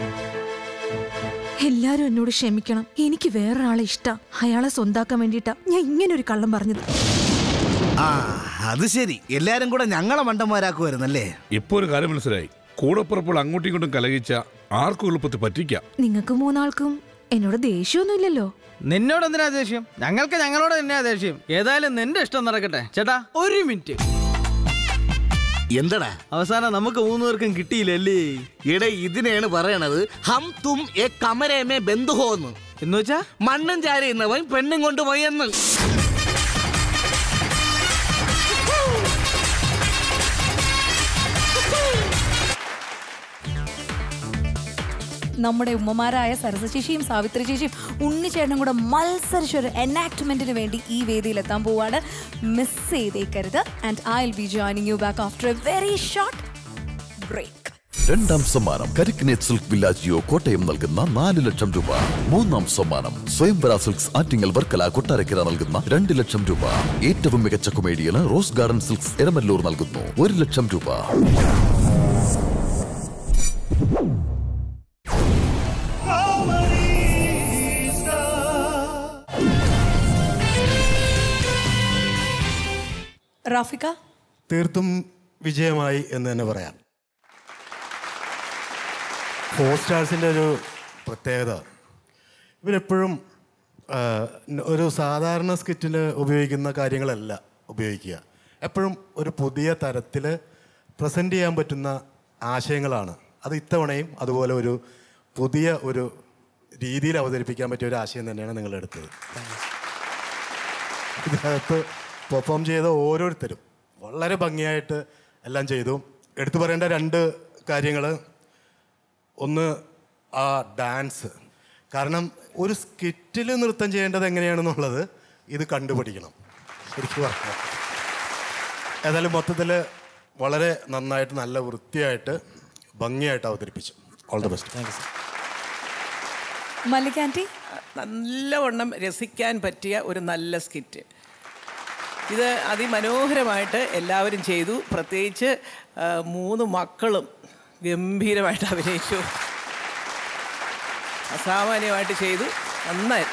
എല്ലാരും എന്നോട് ക്ഷമിക്കണം എനിക്ക് വേറൊരാളെ ഇഷ്ടം അയാളെ സ്വന്താക്കാൻ വേണ്ടിയിട്ടാ ഞാൻ ഇങ്ങനെ ഒരു കള്ളം പറഞ്ഞത് ആ അത് ശരി എല്ലാരും കൂടെ ഞങ്ങളെ മണ്ടന്മാരാക്കുമായിരുന്നല്ലേ ഇപ്പൊ ഒരു കാര്യം മനസ്സിലായി കൂടപ്പുറപ്പോൾ അങ്ങോട്ടും ഇങ്ങോട്ടും കലഹിച്ച ആർക്കും എളുപ്പത്തിൽ പറ്റിക്കാം നിങ്ങൾക്ക് മൂന്നാൾക്കും എന്നോട് ദേഷ്യമൊന്നുമില്ലല്ലോ നിന്നോട് എന്തിനാ ദേഷ്യം ഞങ്ങൾക്ക് ഞങ്ങളോട് തന്നെയാ ദേഷ്യം ഏതായാലും നിന്റെ ഇഷ്ടം നടക്കട്ടെ ചേട്ടാ ഒരു മിനിറ്റ് എന്തടാ അവസാനം നമുക്ക് മൂന്ന് പേർക്കും കിട്ടിയില്ലല്ലേ ഇട ഇതിനെയാണ് പറയണത് ഹം തും എ കമരമേ ബന്ധുഹോന്ന് എന്ന് വെച്ചാ മണ്ണും ചാരിയുന്നവൻ പെണ്ണും കൊണ്ട് പോയെന്ന് നമ്മുടെ ഉമ്മമാരായ സരസ ചേച്ചിയും സാവിത്രി ചേച്ചിയും ഉണ്ണിച്ചേട്ടനും കൂടെ മത്സരിച്ചൊരു എനാക്ട്മെന്റിന് വേണ്ടി ഈ വേദിയിൽ എത്താൻ പോവാണ് മിസ് ചെയ്തേക്കരുത് and I will be joining you back after a very short break രണ്ടാം സമ്മാനം കരിക്കിനേറ്റ് സിൽക്ക് വില്ലാജിയോ കോട്ടയം നൽകുന്ന നാല് ലക്ഷം രൂപ മൂന്നാം സമ്മാനം സ്വയംവര സിൽക്സ് ആറ്റിങ്ങൽ വർക്കല കൊട്ടാരക്കര നൽകുന്ന രണ്ട് ലക്ഷം രൂപ ഏറ്റവും മികച്ച കൊമേഡിയന് റോസ് ഗാർഡൻ സിൽക്സ് എരമല്ലൂർ നൽകുന്നു ഒരു ലക്ഷം രൂപ റാഫിക തീർത്തും വിജയമായി എന്ന് തന്നെ പറയാം ഫോർ സ്റ്റാർസിൻ്റെ ഒരു പ്രത്യേകത ഇവരെപ്പോഴും ആ, ഒരു സാധാരണ സ്കിറ്റിൽ ഉപയോഗിക്കുന്ന കാര്യങ്ങളല്ല ഉപയോഗിക്കുക എപ്പോഴും ഒരു പുതിയ തരത്തിൽ പ്രസൻറ്റ് ചെയ്യാൻ പറ്റുന്ന ആശയങ്ങളാണ് അത് ഇത്തവണയും അതുപോലെ ഒരു പുതിയ ഒരു രീതിയിൽ അവതരിപ്പിക്കാൻ പറ്റിയ ഒരു ആശയം തന്നെയാണ് നിങ്ങൾ എടുത്തത് ഇതിനകത്ത് പെർഫോം ചെയ്ത ഓരോരുത്തരും വളരെ ഭംഗിയായിട്ട് എല്ലാം ചെയ്തു എടുത്തു പറയേണ്ട രണ്ട് കാര്യങ്ങൾ ഒന്ന് ആ ഡാൻസ് കാരണം ഒരു സ്കിറ്റിൽ നൃത്തം ചെയ്യേണ്ടത് എങ്ങനെയാണെന്നുള്ളത് ഇത് കണ്ടുപിടിക്കണം ശരിക്കും പറഞ്ഞാൽ ഏതായാലും മൊത്തത്തിൽ വളരെ നന്നായിട്ട് നല്ല വൃത്തിയായിട്ട് ഭംഗിയായിട്ട് അവതരിപ്പിച്ചു all the best thank you Mallika aunty നല്ലവണ്ണം രസിക്കാൻ പറ്റിയ ഒരു നല്ല സ്കിറ്റ് ഇത് അതിമനോഹരമായിട്ട് എല്ലാവരും ചെയ്തു പ്രത്യേകിച്ച് ആ, മൂന്ന് മക്കളും ഗംഭീരമായിട്ട് അഭിനയിച്ചു അസാമാന്യമായിട്ട് ചെയ്തു നന്നായി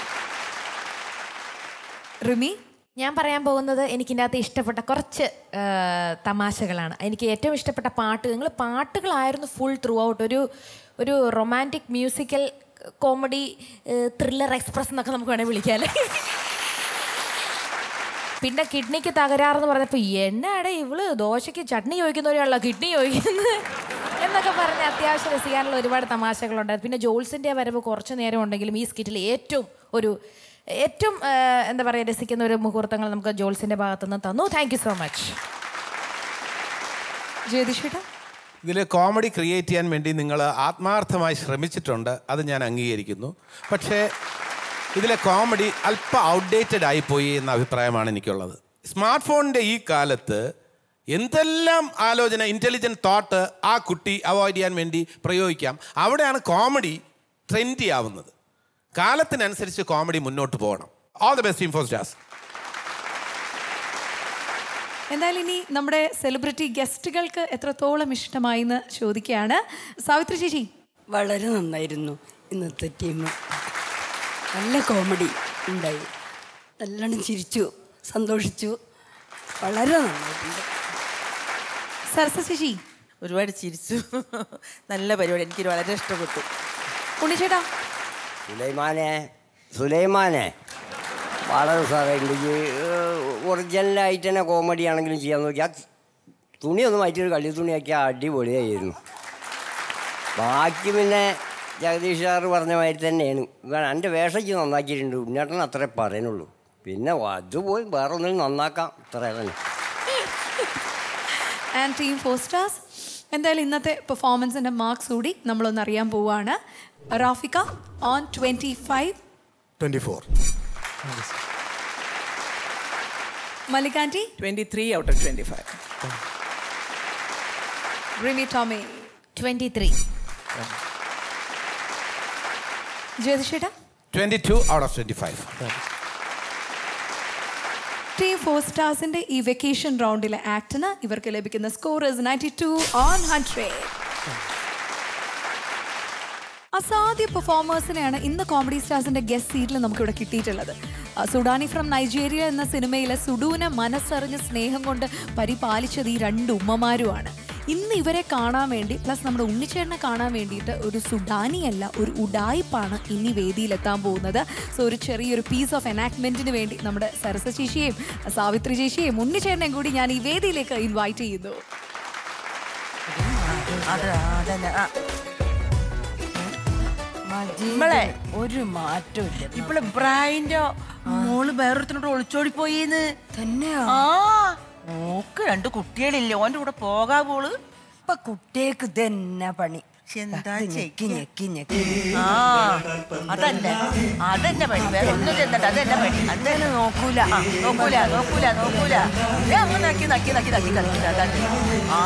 റിമി ഞാൻ പറയാൻ പോകുന്നത് എനിക്ക് ഇതിൻ്റെ അകത്ത് ഇഷ്ടപ്പെട്ട കുറച്ച് ആ, തമാശകളാണ് എനിക്ക് ഏറ്റവും ഇഷ്ടപ്പെട്ട പാട്ട് നിങ്ങൾ പാട്ടുകളായിരുന്നു ഫുൾ ത്രൂ ഔട്ട് ഒരു ഒരു romantic musical comedy thriller express എന്നൊക്കെ നമുക്ക് വേണമെങ്കിൽ വിളിക്കാമല്ലേ പിന്നെ കിഡ്നിക്ക് തകരാറെന്ന് പറഞ്ഞപ്പോൾ എന്നാടെ ഇവള് ദോശയ്ക്ക് ചട്നി ചോദിക്കുന്ന ഒരാളാണ് കിഡ്നി ചോദിക്കുന്നത് എന്നൊക്കെ പറഞ്ഞ് അത്യാവശ്യം രസിക്കാനുള്ള ഒരുപാട് തമാശകളുണ്ട് പിന്നെ ജോൾസിൻ്റെ വരവ് കുറച്ച് നേരം ഉണ്ടെങ്കിലും ഈ സ്കിറ്റിൽ ഏറ്റവും ഒരു ഏറ്റവും ആ, എന്താ പറയുക രസിക്കുന്ന ഒരു മുഹൂർത്തങ്ങൾ നമുക്ക് ജോൾസിൻ്റെ ഭാഗത്തുനിന്ന് തന്നു താങ്ക് യു സോ മച്ച് ജ്യോതിഷേട്ടാ ഇതിൽ കോമഡി ക്രിയേറ്റ് ചെയ്യാൻ വേണ്ടി നിങ്ങൾ ആത്മാർത്ഥമായി ശ്രമിച്ചിട്ടുണ്ട് അത് ഞാൻ അംഗീകരിക്കുന്നു പക്ഷേ ഇതിലെ കോമഡി അല്പം ഔട്ട്ഡേറ്റഡ് ആയിപ്പോയി എന്ന അഭിപ്രായമാണ് എനിക്കുള്ളത് സ്മാർട്ട് ഫോണിൻ്റെ ഈ കാലത്ത് എന്തെല്ലാം ആലോചന ഇൻ്റലിജൻറ്റ് തോട്ട് ആ കുട്ടി അവോയ്ഡ് ചെയ്യാൻ വേണ്ടി പ്രയോഗിക്കാം അവിടെയാണ് കോമഡി ട്രെൻഡി ആവുന്നത് കാലത്തിനനുസരിച്ച് കോമഡി മുന്നോട്ട് പോകണം all the best info stars എന്തായാലും ഇനി നമ്മുടെ സെലിബ്രിറ്റി ഗസ്റ്റുകൾക്ക് എത്രത്തോളം ഇഷ്ടമായി എന്ന് ചോദിക്കുകയാണ് സാവിത്രി ചേച്ചി വളരെ നന്നായിരുന്നു ഇന്നത്തെ ടീം നല്ല കോമഡി ഉണ്ടായി നല്ലോണം ചിരിച്ചു സന്തോഷിച്ചു വളരെ നന്നായിട്ടുണ്ട് സരസ ചേച്ചി ഒരുപാട് ചിരിച്ചു നല്ല പരിപാടി എനിക്ക് വളരെ ഇഷ്ടപ്പെട്ടു ഉണ്ണിച്ചേട്ടാ സുലൈമാനെ സുലൈമാനെ വളരെ സാറേ എനിക്ക് ഒറിജിനലായിട്ട് തന്നെ കോമഡി ആണെങ്കിലും ചെയ്യാൻ നോക്കി ആ തുണിയൊന്നും മാറ്റിയൊരു കളി തുണിയാക്കി അടിപൊളിയായിരുന്നു ബാക്കി പിന്നെ ജഗദീഷ് സാറ് പറഞ്ഞ മാതിരി തന്നെയാണ് കാരണം എൻ്റെ വേഷയ്ക്ക് നന്നാക്കിയിട്ടുണ്ട് ഉണ്ണേട്ടൻ അത്രേ പറയുന്നുള്ളൂ പിന്നെ അത് പോയി വേറെ ഒന്നിനും നന്നാക്കാം ഇത്ര തന്നെ ആൻഡ് ടീം ഫോർ സ്റ്റാർസ് എന്തായാലും ഇന്നത്തെ പെർഫോമൻസിന്റെ മാർക്സ് കൂടി നമ്മളൊന്ന് അറിയാൻ പോവാണ് Rafika on twenty five twenty four Mallika aunty twenty three out of twenty five Rimi Tomy twenty three ജ്യോതിഷേട്ടാ twenty two out of twenty five team four സ്റ്റാർസിന്റെ ഈ വെക്കേഷൻ റൗണ്ടിലെ ആക്ടിന് ഇവർക്ക് ലഭിക്കുന്ന score is ninety two on hundred അസാധ്യ പെർഫോമേഴ്സിനെയാണ് ഇന്ന് കോമഡി സ്റ്റാർസിന്റെ ഗസ്റ്റ് സീറ്റിൽ നമുക്കിവിടെ കിട്ടിയിട്ടുള്ളത് ആ, സുഡാനി ഫ്രം നൈജീരിയ എന്ന സിനിമയിലെ സുഡുവിനെ മനസ്സറിഞ്ഞ് സ്നേഹം കൊണ്ട് പരിപാലിച്ചത് ഈ രണ്ട് ഉമ്മമാരുമാണ് ഇന്ന് ഇവരെ കാണാൻ വേണ്ടി പ്ലസ് നമ്മുടെ ഉണ്ണിച്ചേട്ടനെ കാണാൻ വേണ്ടിയിട്ട് ഒരു സുഡാനിയല്ല ഒരു ഉഡായിപ്പാണ് ഇനി വേദിയിലെത്താൻ പോകുന്നത് സോ ഒരു ചെറിയൊരു പീസ് ഓഫ് എനാക്ട്മെന്റിന് വേണ്ടി നമ്മുടെ സരസ ചേച്ചിയെയും സാവിത്രി ചേച്ചിയെയും ഉണ്ണിച്ചേട്ടനെയും കൂടി ഞാൻ ഈ വേദിയിലേക്ക് ഇൻവൈറ്റ് ചെയ്യുന്നു നമ്മളെ ഒരു മാറ്റവും ഇല്ല ഇപ്പള് ബ്രൈൻഡോ മോള് വേറൊരുത്തിനോട് ഒളിച്ചോടി പോയിന്ന് തന്നെയോ ആ ഓക്ക് രണ്ട് കുട്ടികളില്ലേ ഓന്റെ കൂടെ പോകാ പോള് ഇപ്പൊ കുട്ടിയേക്ക് തന്നെ പണി എന്താ ഞെക്കി ഞെക്കി ഞെക്കി ആ അതന്നെ അതന്നെ പണി വേറെ ഒന്നും ചെന്നിട്ട് അതന്നെ പണി അതന്നെ നോക്കൂല ആ, നോക്കൂല നോക്കൂല നോക്കൂല ദേ അങ്ങനെ നക്കി നക്കി നക്കി നക്കി കളിക്കില്ല അതന്നെ ആ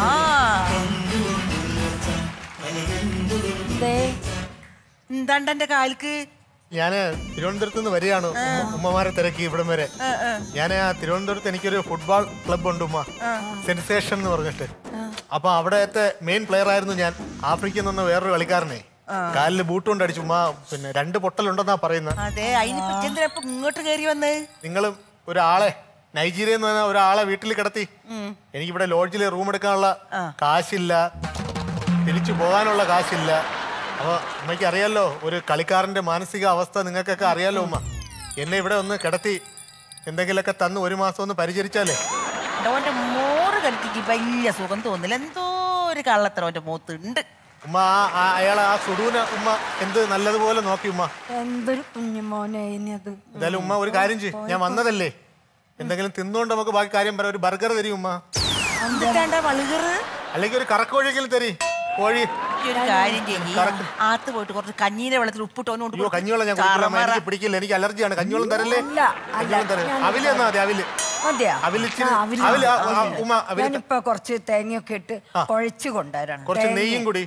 എന്താണ്ട് എന്റെ കാൽക്ക് ഞാൻ തിരുവനന്തപുരത്ത് നിന്ന് വരികയാണ് ഉമ്മ- ഉമ്മമാരെ തിരക്കി ഇവിടം വരെ ആ, ആ. ഞാൻ ആ തിരുവനന്തപുരത്ത് എനിക്കൊരു ഫുട്ബോൾ ക്ലബ് ഉണ്ട് ഉമ്മ ആ. സെൻസേഷൻ എന്ന് പറഞ്ഞിട്ട് അപ്പൊ അവിടത്തെ മെയിൻ പ്ലെയർ ആയിരുന്നു ഞാൻ ആഫ്രിക്കയിൽ നിന്ന് വേറൊരു കളിക്കാരനെ ആ. കാലിൽ ബൂട്ട് കൊണ്ട് അടിച്ചു ഉമ്മ പിന്നെ രണ്ട് പൊട്ടലുണ്ടെന്നാ പറയുന്നത് അതെ അതിന് പറ്റി എന്തിനാ ഇപ്പൊ ഇങ്ങോട്ട് കയറി വന്ന് നിങ്ങളും ഒരാളെ നൈജീരിയ എന്ന് പറഞ്ഞ ഒരാളെ വീട്ടിൽ കിടത്തി ഉം. എനിക്കിവിടെ ലോഡ്ജിൽ റൂം എടുക്കാനുള്ള കാശില്ല തിരിച്ചു പോകാനുള്ള കാശില്ല അപ്പോൾ അമ്മയ്ക്ക് അറിയാലോ ഒരു കളിക്കാരന്റെ മാനസിക അവസ്ഥ നിങ്ങൾക്കൊക്കെ അറിയാലോ ഉമ്മ എന്നെ ഇവിടെ ഒന്ന് കിടത്തി എന്തെങ്കിലുമൊക്കെ തന്ന് ഒരു മാസം ഒന്ന് പരിചരിച്ചാലേ ഓന്റെ മോറ് കണ്ടിട്ട് വലിയ സുഖം തോന്നില്ല എന്തോ ഒരു കള്ളത്തരം ഓന്റെ മുഖത്ത് ഉണ്ട് ഉമ്മ ആ- ആ അയാളെ ആ സുഡൂന ഉമ്മ എന്ത് നല്ലതുപോലെ നോക്കി ഉമ്മ എന്തൊരു കുഞ്ഞുമോനെ ഇനി അത് എന്തായാലും ഉമ്മ ഒരു കാര്യം ചെയ്യും ഞാൻ വന്നതല്ലേ എന്തെങ്കിലും തിന്നുകൊണ്ട് നമുക്ക് ബാക്കി കാര്യം പറയാം ഒരു ബർഗർ തരും ഉമ്മ എന്നിട്ടാണ്ടാ വളുകറ് അല്ലെങ്കിൽ ഒരു കറക്കോഴിയെങ്കിലും തരി കോഴി ഈ ഒരു കാര്യം ചെയ്യ് ആത്ത് പോയിട്ട് കുറച്ച് കഞ്ഞീരെ വെള്ളത്തിൽ ഉപ്പിട്ടോണ്ട് അയ്യോ കഞ്ഞിവെള്ളം ഞാൻ കുടിക്കില്ല അമ്മ. എനിക്ക് പിടിക്കില്ല എനിക്ക് അലർജിയാണ് കഞ്ഞിവെള്ളം തരല്ലേ കഞ്ഞിവെള്ളം തരല്ലേ അവില് തന്നാ മതി അവില് മതിയാ അവില് ഇച്ചിരി- ആ, അവില് അവില്, ആ, മതി. ആ, ഉമ്മ, അവില് ത- ഞാനിപ്പോ കുറച്ച് തേങ്ങയൊക്കെ ഇട്ട് കുഴച്ച് കൊണ്ടുവരണം കുറച്ച് തേങ്ങ. നെയ്യും കൂടി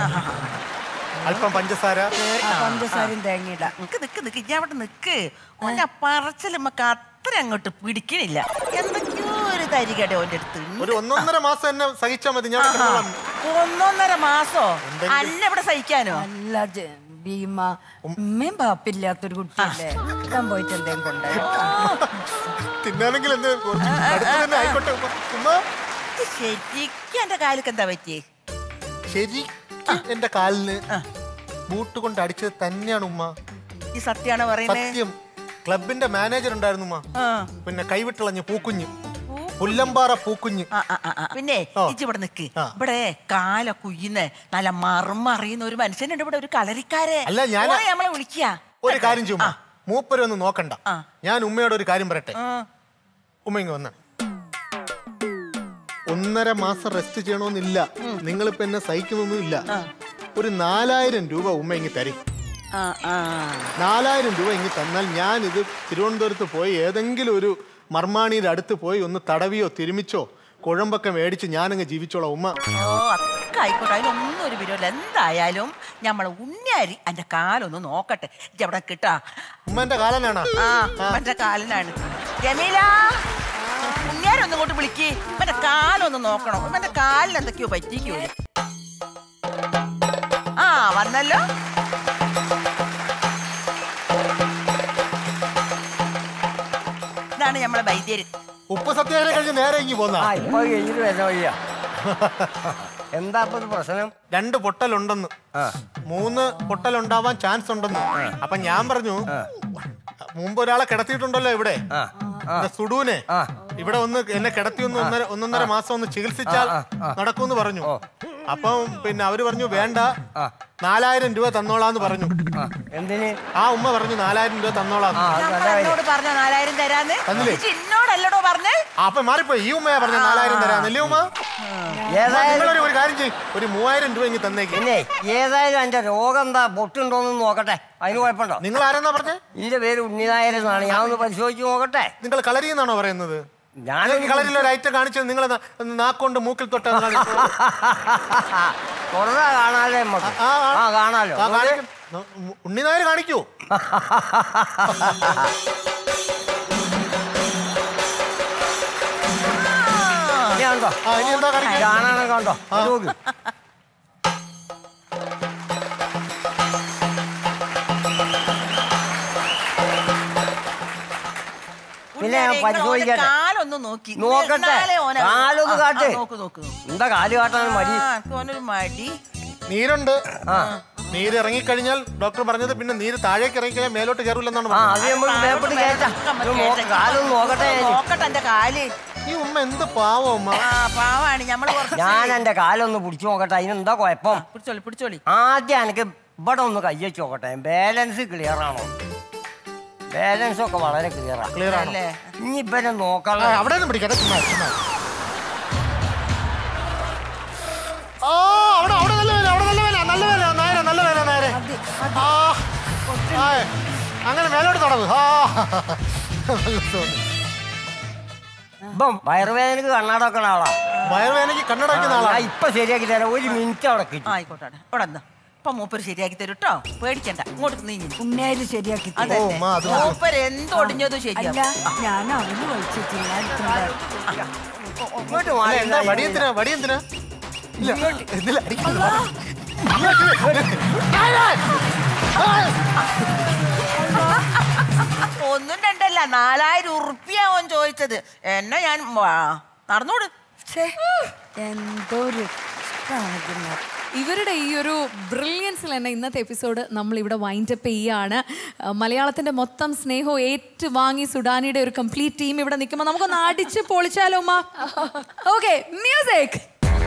അല്പം പഞ്ചസാര ആ, പഞ്ചസാരയും തേങ്ങയിടാം നിക്ക് നിക്ക് നിക്ക് ഞാൻ അവിടെ നിക്ക് ഓന്റെ പറച്ചിൽ നമുക്ക് അത്ര അങ്ങോട്ട് പിടിക്കണില്ല എന്തൊക്കെയോ ഒരു തരികട ഓന്റെ അടുത്ത് ഉണ്ട്. ഒരു ഒന്നൊന്നര മാസം എന്നെ സഹിച്ചാൽ മതി ഞാൻ ഇവിടെ ആഹാ. കിടന്നോളാം. ഒന്നൊന്നര മാസോ എന്തെങ്കിലും- അല്ല ഇവിടെ സഹിക്കാനോ അല്ല ജ- ഭീമ ഉമ്മയും പാപ്പില്ലാത്തൊരു കുട്ടിയല്ലേ ഞാൻ പോയിട്ട് എന്തേലും കൊണ്ടുവരാം തിന്നാണെങ്കിൽ എന്ത് കുറച്ച് അടുത്ത് തന്നെ ആയിക്കോട്ടെ ഉമ്മ. ഉമ്മ ഇത് ശരിക്കും എന്റെ കാലിക്ക് എന്താ പറ്റിയേ ശരിക്കും എന്റെ കാലിന് ബൂട്ട് കൊണ്ട് അടിച്ചത് തന്നെയാണ് ഉമ്മ ഈ സത്യാണോ പറയുന്നത് സത്യം ക്ലബിന്റെ മാനേജർ ഉണ്ടായിരുന്നു ഉമ്മ ആ. പിന്നെ കൈവിട്ടിളഞ്ഞ് പൂക്കുഞ്ഞ് പുല്ലമ്പാറ പൂക്കുഞ്ഞ് ആ, ആ, ആ, ആ. പിന്നെ ഇജ്ജ് ഇവിടെ നിക്ക് ഇവിടെ കാല കുയ്യുന്ന നല്ല മർമ്മറിയുന്ന ഒരു മനുഷ്യനുണ്ട് ഇവിടെ ഒരു കളരിക്കാരെ അല്ല, ഞാൻ- ഓനെ നമ്മളെ വിളിക്കുക ഒരു കാര്യം ചെയ്യുമ്പോ മൂപ്പരൊന്ന് നോക്കണ്ട ഞാൻ ഉമ്മയോട് ഒരു കാര്യം പറയട്ടെ ഉമ്മ ഇങ്ങ് വന്ന ഒന്നര മാസം റെസ്റ്റ് ചെയ്യണമെന്നില്ല നിങ്ങളിപ്പോ എന്നെ സഹിക്കുന്നൊന്നും ഇല്ല ഒരു നാലായിരം രൂപ ഉമ്മ ഇങ്ങ് തരി നാലായിരം രൂപ ഇങ്ങ് തന്നാൽ ഞാൻ ഇത് തിരുവനന്തപുരത്ത് പോയി ഏതെങ്കിലും ഒരു മർമാണിയുടെ അടുത്ത് പോയി ഒന്ന് തടവിയോ തിരുമിച്ചോ കുഴമ്പൊക്കെ മേടിച്ച് ഞാനങ്ങ് ജീവിച്ചോളാം ഉമ്മ ഓ അതൊക്കെ ആയിക്കോട്ടെ അതിനൊന്നും ഒരു വിരോധമില്ല എന്തായാലും നമ്മളെ ഉണ്ണിയാരി എന്റെ കാലൊന്ന് നോക്കട്ടെ ഇജ്ജ് അവിടെ കിട്ടാ ഉമ്മന്റെ കാലനാണോ ആ എന്റെ കാലനാണ് ജമീല ഉണ്ണിയാരി ഒന്ന് ഇങ്ങോട്ട് വിളിക്ക് ഇവന്റെ കാലൊന്ന് നോക്കണം ഇവന്റെ കാലിന് എന്തൊക്കെയോ പറ്റിക്കോ ആ വന്നല്ലോ ഇതാണ് നമ്മളെ വൈദ്യര് ഉപ്പ് സത്യാഗ്രഹം കഴിഞ്ഞ് നേരെ ഇങ്ങി പോന്നാ ആ ഇപ്പൊ കഴിഞ്ഞിട്ട് വരുന്ന വഴിയാ എന്താ ഇപ്പൊ ഇത് പ്രശ്നം രണ്ട് പൊട്ടലുണ്ടെന്ന് മൂന്ന് പൊട്ടലുണ്ടാവാൻ ചാൻസ് ഉണ്ടെന്ന് അപ്പൊ ഞാൻ പറഞ്ഞു മുമ്പ് ഒരാളെ കിടത്തിയിട്ടുണ്ടല്ലോ ഇവിടെ ഇത് സുഡൂനെ ഇവിടെ ഒന്ന് എന്നെ കിടത്തി ഒന്ന് ഒന്നര ഒന്നൊന്നര മാസം ഒന്ന് ചികിത്സിച്ചാൽ നടക്കൂന്ന് പറഞ്ഞു അപ്പം പിന്നെ അവര് പറഞ്ഞു വേണ്ട നാലായിരം രൂപ തന്നോളാന്ന് പറഞ്ഞു എന്തിന് ആ ഉമ്മ പറഞ്ഞു നാലായിരം രൂപ തന്നോളാന്ന് നമ്മൾ എന്നോട് പറഞ്ഞ നാലായിരം തരാന്ന് തന്നില്ലേ? ഇജ്ജ് എന്നോടല്ലടോ പറഞ്ഞേ ആ, അപ്പൊ മാറിപ്പോയി ഈ ഉമ്മയാ പറഞ്ഞ നാലായിരം തരാന്നല്ലേ ഉമ്മ ഏതായാലും- നിങ്ങളൊരു ഒരു കാര്യം ചെയ്യും ഒരു മൂവായിരം രൂപ ഇങ്ങ് തന്നേക്ക് പിന്നെ ഏതായാലും എന്റെ രോഗം എന്താ പൊട്ടുണ്ടോന്ന് നോക്കട്ടെ അതിന് കുഴപ്പമുണ്ടോ നിങ്ങൾ ആരെന്നാ പറഞ്ഞേ എന്റെ പേര് ഉണ്ണിനായരെന്നാണ് ഞാൻ ഒന്ന് പരിശോധിച്ച് നോക്കട്ടെ നിങ്ങൾ കളരിയെന്നാണോ പറയുന്നത് ഞാൻ കളരിയിലെ ഒരു ഐറ്റം കാണിച്ചത് നിങ്ങൾ നാക്കൊണ്ട് മൂക്കിൽ തൊട്ട കൊറേ കാണാലേ നമുക്ക് ആ കാണാലോ ഉണ്ണിനായർ കാണിക്കൂ ഇനി കണ്ടോ ആ, ഇനി എന്താ കാണിക്കുക? കാണാനോ കണ്ടോ നോക്ക് പിന്നെ ഞാൻ ഉണ്ണിയാരെ, നിങ്ങൾ ഓന്റെ പരിശോധിക്കട്ടെ കാലൊന്ന് നോക്കി നോക്കട്ടെ എന്നാലേ ഓനെ- കാലൊന്ന് ആ, ആ, കാട്ട് നോക്ക് നോക്ക് നോക്ക്. എന്താ കാല് കാട്ടാൻ മടി ആ, ഓനൊരു മടി നീരുണ്ട് നീര് ഇറങ്ങിക്കഴിഞ്ഞാൽ ഡോക്ടർ പറഞ്ഞത് പിന്നെ നീര് താഴേക്ക് ഇറങ്ങിക്കഴിഞ്ഞാൽ മേലോട്ട് കയറില്ലെന്നാണ് ആ അത് നമ്മൾ മേപ്പെട്ട് കയറ്റാം ഇത് നോക്ക്, കാലൊന്ന് നോക്കട്ടെ ഞാൻ. നോക്കട്ടെ എന്റെ കാല് ഈ ഉമ്മ എന്ത് പാവം ഉമ്മ ആ പാവാണ് ഞമ്മള് കുറച്ച് ഞാൻ എന്റെ കാലൊന്ന് പിടിച്ചു നോക്കട്ടെ അതിനെന്താ കുഴപ്പം പിടിച്ചോളി പിടിച്ചോളി ആദ്യം എനിക്ക് ഇവിടെ ഒന്ന് കൈ വെച്ച് നോക്കട്ടെ ബാലൻസ് ക്ലിയർ ആണോ ബാലൻസ് ഒക്കെ വളരെ ക്ലിയർ ആണ് Clear ആണോ? ഇനി ഇവരെ നോക്കാൻ ആ, അവിടെ നിന്ന് പിടിക്കട്ടെ ചുമ്മാ, ചുമ്മാ. ആ അവിടെ അവിടെ നല്ല വേല അവിടെ നല്ല വേല നല്ല ആ, ആ, അങ്ങനെ മേലോട്ട് തുടങ്ങും ആ നല്ല തോന്നി. ഇപ്പം വയറുവേദനക്ക് കണ്ണാട വെക്കണ ആളാ വയറുവേദനക്ക് കണ്ണട വെക്കുന്ന ആളാ? ഞാൻ ഇപ്പൊ ശരിയാക്കി തരാം ഒരു മിനിറ്റ് അവിടെ കിട്ടും ആയിക്കോട്ടെ ഇവിടെ എന്താ ഇപ്പൊ മൂപ്പര് ശരിയാക്കി തരും കേട്ടോ പേടിക്കണ്ട ഇങ്ങോട്ട് നീങ്ങി ഉണ്ണേര് ശരിയാക്കി തരും. അതെ ഓ, ഉമ്മ, അത് മതി. മൂപ്പര് എന്തൊടിഞ്ഞതും അല്ല ശരിയാക്കും ഞാൻ അവന് വലിച്ചിട്ടില്ല ഇങ്ങോട്ട് അല്ല, മാറി എന്താ വടിയെന്തിനാ വടിയെന്തിനാ ഇല്ല ഇതിൽ അടിക്കുന്നു ഒന്നും രണ്ടല്ല നാലായിരം ഉറുപ്പിയ ഓൻ ചോദിച്ചത് എന്നെ ഞാൻ വാ, നടന്നോട് എന്തോ ഒരു ഇഷ്ടമാണ് ഇവരുടെ ഈ ഒരു ബ്രില്യൻസിൽ തന്നെ ഇന്നത്തെ എപ്പിസോഡ് നമ്മൾ ഇവിടെ വൈൻഡ് അപ്പ് ചെയ്യാണ് അഹ് മലയാളത്തിന്റെ മൊത്തം സ്നേഹവും ഏറ്റുവാങ്ങി സുഡാനിയുടെ ഒരു കംപ്ലീറ്റ് ടീം ഇവിടെ നിൽക്കുമ്പോൾ നമുക്കൊന്ന് അടിച്ച് പൊളിച്ചാലോ ഉമ്മ ഓക്കെ മ്യൂസിക്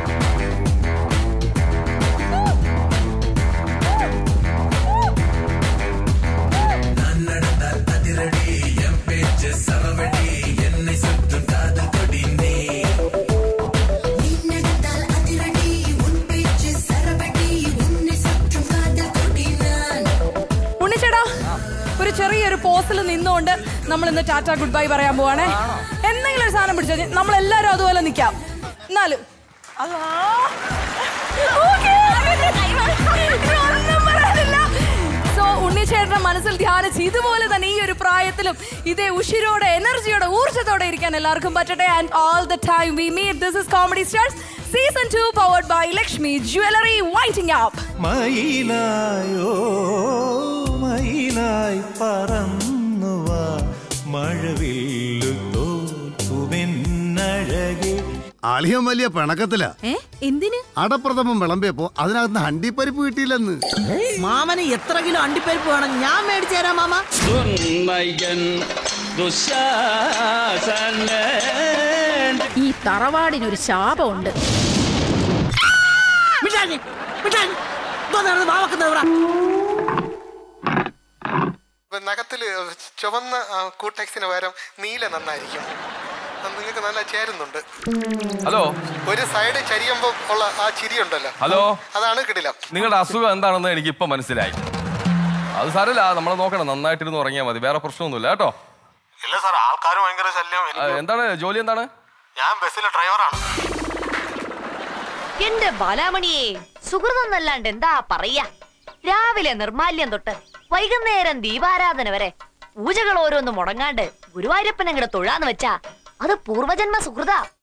ഉണ്ണിച്ചേടാ ഒരു ചെറിയൊരു പോസിൽ നിന്നുകൊണ്ട് നമ്മൾ ഇന്ന് ടാറ്റ ഗുഡ് ബൈ പറയാൻ പോവാണേ എന്തെങ്കിലും ഒരു സാധനം പിടിച്ചോ നമ്മൾ എല്ലാവരും അതുപോലെ നിൽക്കാം എന്നാല് സോ ഉണ്ണിച്ചേട്ടന്റെ മനസ്സിൽ ധ്യാനിച്ച് ഇതുപോലെ തന്നെ ഈ ഒരു പ്രായത്തിലും ഇതേ ഉഷിരോടെ എനർജിയോടെ ഊർജ്ജത്തോടെ ഇരിക്കാൻ എല്ലാവർക്കും പറ്റട്ടെ and all the time we meet this is comedy stars season two powered by Lakshmi jewellery whiting app മയിലായോ മയിലായി പറന്നുവാ മഴവില്ലു തോൽക്കുമെന്നഴകെ അളിയൻ വലിയ പിണക്കത്തില ഏ എന്തിന് അടപ്രഥമം വിളമ്പിയപ്പോ അതിനകത്ത് അണ്ടിപ്പരിപ്പ് കിട്ടിയില്ലെന്ന് മാമന് എത്ര കിലോ അണ്ടിപ്പരിപ്പ് വേണം ഞാൻ മേടിച്ചു തരാം മാമ ഈ തറവാടിനൊരു ശാപമുണ്ട് മിണ്ടാഞ്ഞ്, മിണ്ടാഞ്ഞ്. ഇതോ നടന്ന് വാവക്കുന്നത് എവിടാ? ഇപ്പൊ നഖത്തില് ചുവന്ന ആ, കൂട്ടെക്സിന് പകരം നീല നന്നായിരിക്കും അത് നിങ്ങൾക്ക് നല്ല ചേരുന്നുണ്ട് ഹലോ ഒരു സൈഡ് ചരിയുമ്പോ ഉള്ള ആ ചിരി ഉണ്ടല്ലോ ഹലോ അതാണ് കിടിലം നിങ്ങളുടെ അസുഖം എന്താണെന്ന് എനിക്ക് ഇപ്പൊ മനസ്സിലായി അത് സാരമില്ല നമ്മൾ നോക്കണം നന്നായിട്ടിരുന്ന് ഉറങ്ങിയാൽ മതി വേറെ പ്രശ്നമൊന്നുമില്ല കേട്ടോ ഇല്ല സാർ ആൾക്കാർ ഭയങ്കര ശല്യം ആ, എന്താണ് ജോലി എന്താണ് ഞാൻ ബസ്സിലെ ഡ്രൈവറാണ് എന്റെ ബാലാമണിയെ സുഹൃതം എന്നല്ലാണ്ട് എന്താ പറയാ രാവിലെ നിർമാല്യം തൊട്ട് വൈകുന്നേരം ദീപാരാധന വരെ പൂജകൾ ഓരോന്ന് മുടങ്ങാണ്ട് ഗുരുവായൂരപ്പൻ അങ്ങടെ തൊഴാന്ന് വെച്ചാ അത് പൂർവജന്മ സുഹൃത